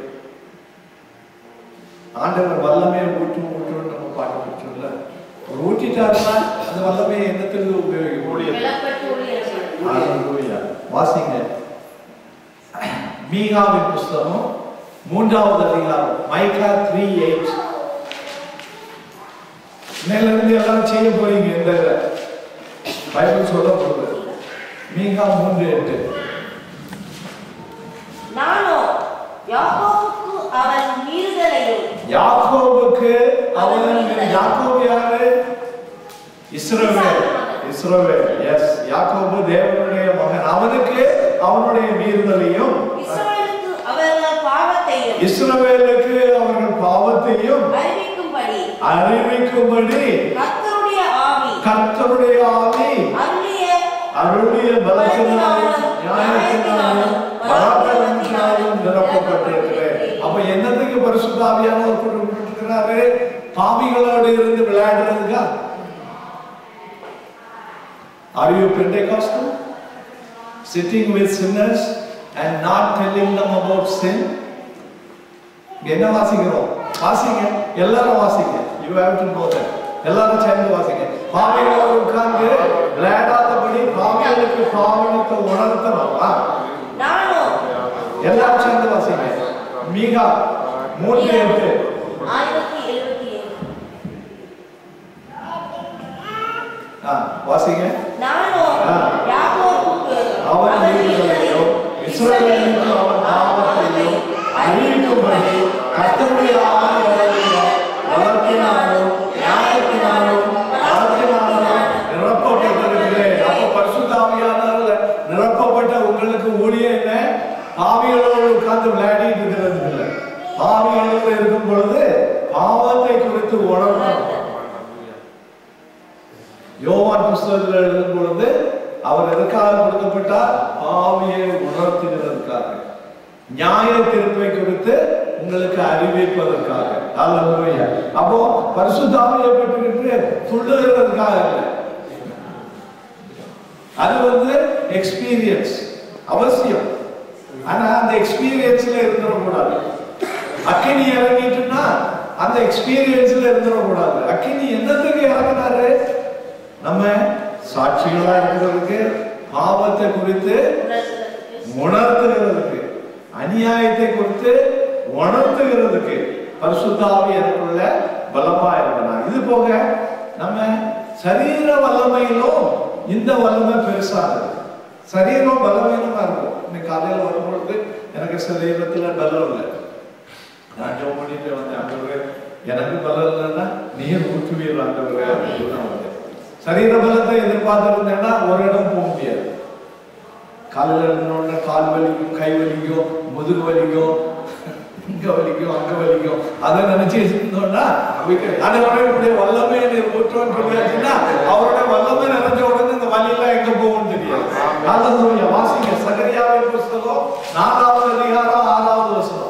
ஆண்டவர் வல்லமையை ஊற்று ஊற்றுன்னு நம்ம பாட்டு சொல்ல அவர் ஊற்றிட்டாருன்னா அந்த வல்லமையை என்னத்துக்கு உபயோகிக்க முடியும் வெள்ளப்பட்டு ஊழியர்கள். ஹalleluya. வாசிங்க மீகாவின் புஸ்தகம் மூன்றாவது அதிகாரம் மைக்கா த்ரீ எயிட் மேல இருந்து எல்லாரும் செய்ய போறீங்க இந்த இதுல. பைபிள் சொல்ல போகுது மீகா மூன்று எட்டு நானோ யாக்கோபுக்கு அவன் மீறுதலையும் யாக்கோபுக்கு அவன் யாக்கோபு யாரு இஸ்ரவேல் இஸ்ரவேல் எஸ் யாக்கோபு தேவனுடைய மகன் அவனுக்கு அவனுடைய மீறுதலையும் இஸ்ரவேலுக்கு அவர்கள் பாவத்தையும் இஸ்ரவேலுக்கு அவர்கள் பாவத்தையும் அறிவிக்கும்படி அறிவிக்கும்படி கர்த்தருடைய ஆவி கர்த்தருடைய ஆவி அருளிய அருளிய பலத்தினாலும் நியாயத்தினாலும் பராக்கிரமத்தினாலும் நிரப்பப்பட்டிருக்கிறேன் அப்ப என்னத்துக்கு பரிசுத்தாவியானவர் கொடுக்கப்பட்டிருக்கிறாரு பாவிகளோடு இருந்து விளையாடுறதுக்கா Are you Pentecostal? Sitting with sinners and not telling them about sin? இங்க என்ன வாசிக்கிறோம் வாசிங்க எல்லாரும் வாசிங்க you have to know that எல்லாரும் சேர்ந்து வாசிங்க பாவிகளோடு உட்கார்ந்து விளையாடாதபடி பாவிகளுக்கு பாவனத்தை உணர்த்தணும் ஆ, நானும் எல்லாரும் சேர்ந்து வாசிங்க மீகா மூன்று எட்டு ஆயிரத்தி எழுபத்தி ஏழு ஆ, வாசிங்க நானும் ஆ. யாக்கோபுக்கு அவன் அவன் நீதிகளையும் இஸ்ரவேலுக்கு அவன் நாமத்தையும் அறிவிக்கும்படி கர்த்தருடைய ஆவியானவரால் பலத்தினாலும் நியாயத்தினாலும் பலத்தினாலும் நிரப்பப்பட்டிருக்கிறேன் அப்ப பரிசுத்த ஆவியானவரால் நிரப்பப்பட்ட உங்களுக்கு ஊழியம் என்ன பாவிகளோடு உட்கார்ந்து விளையாடிட்டு இருக்கிறது இல்லை பாவிகளோடு இருக்கும் பொழுது பாவத்தை குறித்து உணரணும் யோவான் புஸ்தகத்தில் எழுதும் பொழுது அவர் எதற்காக கொடுக்கப்பட்டார் பாவியை உணர்த்துகிறதற்காக நியாய தீர்ப்பை குறித்து உங்களுக்கு அறிவிப்பதற்காக அல்ல அப்போ பரிசுத்தாவியை பெற்றுக்கிட்டு துள்ளுகிறதுக்காக இல்லை அது வந்து எக்ஸ்பீரியன்ஸ் அவசியம் ஆனா அந்த எக்ஸ்பீரியன்ஸ்ல இருந்துடக்கூடாது அக்கினி இறங்கிட்டுன்னா அந்த எக்ஸ்பீரியன்ஸ்ல இருந்துடக்கூடாது அக்கினி என்னத்துக்கு இறங்கினாரு நம்ம சாட்சிகளா இருக்கிறதுக்கு பாவத்தை குறித்து உணர்த்துகிறதுக்கு அநியாயத்தை குறித்து உணர்த்துகிறதுக்கு பரிசுத்தாவி எனக்குள்ள பலமா இருக்கணும் இது போக நம்ம சரீர வல்லமையிலும் இந்த வல்லமை பெருசாகுது சரீரம் பலவீனமா இருக்கும் இன்னைக்கு காலையில வரும்பொழுது எனக்கு சரீரத்துல பலம் இல்லை நான் ஜோம் பண்ணிட்டு வந்தேன் ஆண்டவரே எனக்கு பலம் இல்லைன்னா நீர் ஊற்றுவீர் ஆண்டவரே அப்படின்னு நான் வந்தேன் சரீர பலத்தை எதிர்பார்த்திருந்தேன்னா ஒரு இடம் போக முடியாது காலையில் இருந்தோடனே கால் வலிக்கும் கை வலிக்கும் முதுகு வலிக்கும் இங்க வலிக்கும் அங்க வலிக்கும் அதை நினைச்சு இருந்தோம்னா அதனுடைய வல்லமை என்னை ஊற்றுவோன்னு சொல்லியாச்சுன்னா அவருடைய வல்லமை நிறைஞ்ச உடனே இந்த வலியெல்லாம் எங்க போகும்னு தெரியாது ஹalleluya வாசிங்க சகரியாவின் புஸ்தகம் நாலாவது அதிகாரம் ஆறாவது வசனம்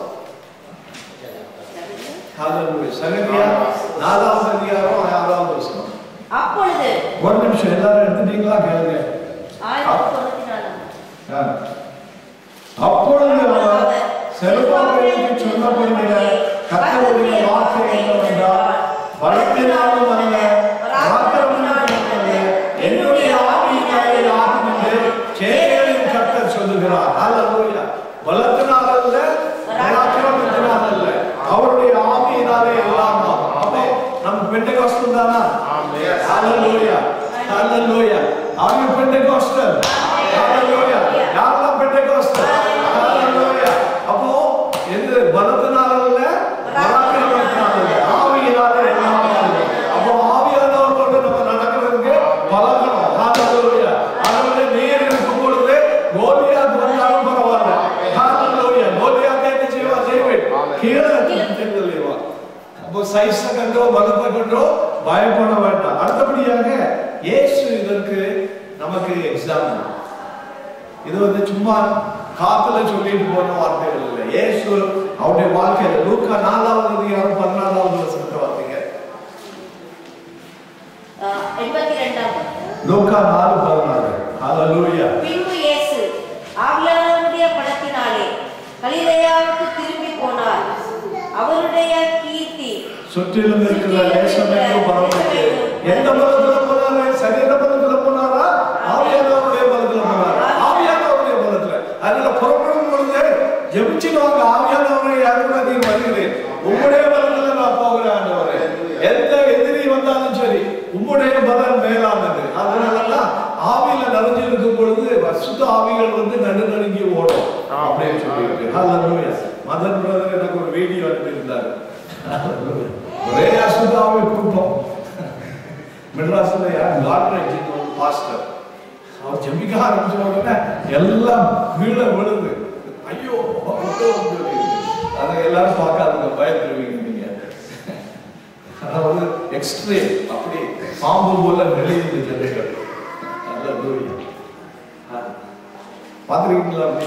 ஹalleluya சகரியா நாலாவது அதிகாரம் ஆறாவது வசனம் அப்பொழுது ஒரு நிமிஷம் எல்லாரும் எடுத்துட்டீங்களா கேளுங்க ஆயிரத்தி தொண்ணூத்தி நாலு ஆ. அப்பொழுது அவர் செருபாபேலுக்கு சொல்லப்படுகிற கர்த்தருடைய வார்த்தை என்னவென்றால் பலத்தினாலும் அல்ல பராக்கிரமத்தினாலும் அல்ல என்னுடைய ஆவியினாலே ஆகும் என்று சேனைகளின் கர்த்தர் சொல்லுகிறார் ஹalleluya பலத்தினால் அல்ல பராக்கிரமத்தினால் அல்ல அவருடைய ஆவியினாலே எல்லாம் ஆகும் அப்போ நம்ம பெண்டகாஸ்டல் தானா ஹalleluya ஹalleluya are you pentecostal ஹalleluya யாரெல்லாம் பெண்டகாஸ்டல் ஹalleluya அப்போ எது பலத்தினால் அல்ல பராக்கிரமத்தினால் அல்ல ஆவியினாலே எல்லாம் ஆகும் அப்போ ஆவியானவரோடு நம்ம நடக்கிறதுக்கு பழகணும் ஹalleluya அதனால நீர் இருக்கும் பொழுது கோலியாத் வந்தாலும் பரவாயில்ல ஹalleluya கோலியாத் என்ன செய்வா டேவிட் கீழே தெரிந்தல்லைவா அப்போ சைஸை கண்டோ பலத்தை கண்டோ பயப்பட வேண்டாம் அடுத்தபடியாக இயேசு இதற்கு நமக்கு எக்ஸாம்பிள் இது வந்து சும்மா காத்துல சொல்லிட்டு போன வார்த்தைகள் இல்லை இயேசு அவருடைய வாழ்க்கையில லூக்கா நாலாவது அதிகாரம் பதினாலாவது வசனத்தை வார்த்தைங்க அஹ், எண்பத்தி ரெண்டாம் லூக்கா நாலு பதினாலு ஹalleluya பின்பு இயேசு ஆவியானவருடைய படத்தினாலே கலிலேயாவுக்கு திரும்பி போனார் அவருடைய கீர்த்தி சுற்றிலும் இருக்கிற தேசம் எங்கும் பரவலுக்கு எந்த பலத்துல போனாரு சரீர பலத்துல போனாரா ஆவியானவருடைய பலத்துல போனாரா ஆவியானவருடைய பலத்துல அதனால புறப்படும் பொழுது ஜெபிச்சுடுவாங்க ஆவியானவரை யாரும் நீங்க வருகிறேன் உம்முடைய பலத்துல நான் போகிறேன் ஆண்டவரே எந்த எதிரி வந்தாலும் சரி உம்முடைய பலன் மேலானது அதனாலதான் ஆவியில நிறைஞ்சு இருக்கும் பொழுது சுத்த ஆவிகள் வந்து நடு நடுங்கி ஓடும் அப்படின்னு சொல்லியிருக்கு ஹalleluya மதன் பிரதர் எனக்கு ஒரு வீடியோ அனுப்பியிருந்தாரு ஒரே அசுத்தாவை கூட்டம் மெட்ராஸ்ல யார் லாட்ரி பாஸ்டர் பாஸ்டர் அவர் ஜெபிக்க ஆரம்பிச்ச உடனே எல்லாம் கீழே விழுது ஐயோ ஐயோ சொல்லி. அதை எல்லாரும் பார்க்காதுங்க பயந்துருவீங்க நீங்க அதாவது எக்ஸ்ட்ரீம் அப்படி பாம்பு போல நெளியுது ஜனங்கள் நல்ல தூரி பார்த்துருக்கீங்களா அப்படி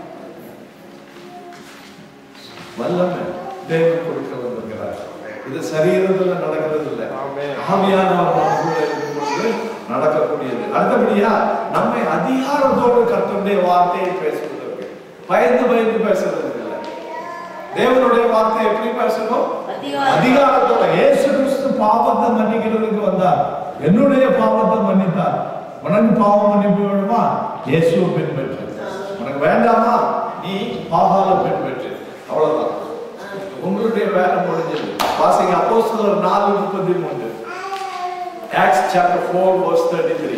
வல்லமை தேவன் கொடுக்க வந்திருக்கிறார் இது சரீரத்துல நடக்கிறது இல்லை ஆவியானவர் நம்ம கூட இருக்கும் பொழுது நடக்கக்கூடியது அடுத்தபடியா நம்மை அதிகாரத்தோடு கர்த்தருடைய வார்த்தையை பேசுவதற்கு பயந்து பயந்து பேசுறதுக்கு இல்லை தேவனுடைய வார்த்தை எப்படி பேசணும் அதிகாரம். அதிகாரத்தோட இயேசு கிறிஸ்து பாவத்தை மன்னிக்கிறதுக்கு வந்தார் என்னுடைய பாவத்தை மன்னித்தார் உனக்கு பாவம் மன்னிப்பு வேணுமா இயேசுவை பின்பற்று உனக்கு வேண்டாமா நீ பாகால பின்பற்று அவ்வளவுதான் உங்களுடைய வேலை முடிஞ்சது வாசிங்க அப்போஸ்தலர் நாலு முப்பத்தி மூன்று Acts chapter 4 verse 33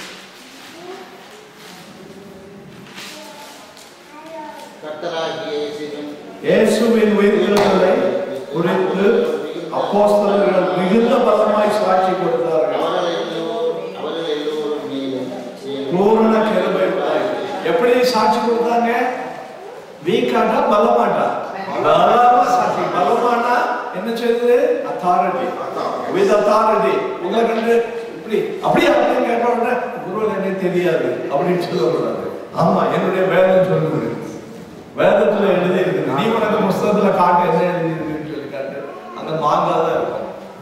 கர்த்தராகிய இயேசுவின் இயேசுவின் உயிர்த்தெழுதலை குறித்து அப்போஸ்தலர்கள் மிகுந்த பலமாய் சாட்சி கொடுத்தார்கள் அவர்கள் எல்லோரும் அவர்கள் எல்லோரும் மேலும் மேலும் பூரண கிருபை உண்டாய். எப்படி சாட்சி கொடுத்தாங்க வீக்காட்டா பலமாட்டா பலமா சாட்சி பலமானா என்ன செய்யுது அத்தாரிட்டி வித் அத்தாரிட்டி உங்களை கண்டு இப்படி அப்படியே அப்படின்னு கேட்ட உடனே குரு எனக்கு தெரியாது அப்படின்னு சொல்லக்கூடாது ஆமா என்னுடைய வேதம் சொல்லுது வேதத்துல எழுதி இருக்குது நீ உனக்கு புஸ்தகத்துல காட்டு என்ன எழுதி இருக்குன்னு சொல்லி காட்டு அந்த மாங்காய் தான் இருக்கும்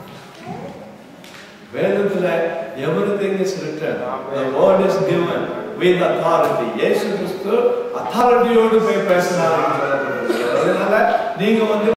வேதத்துல everything is written the word is given with authority இயேசு கிறிஸ்து அத்தாரிட்டியோடு போய் பேசினார் அதனால நீங்க வந்து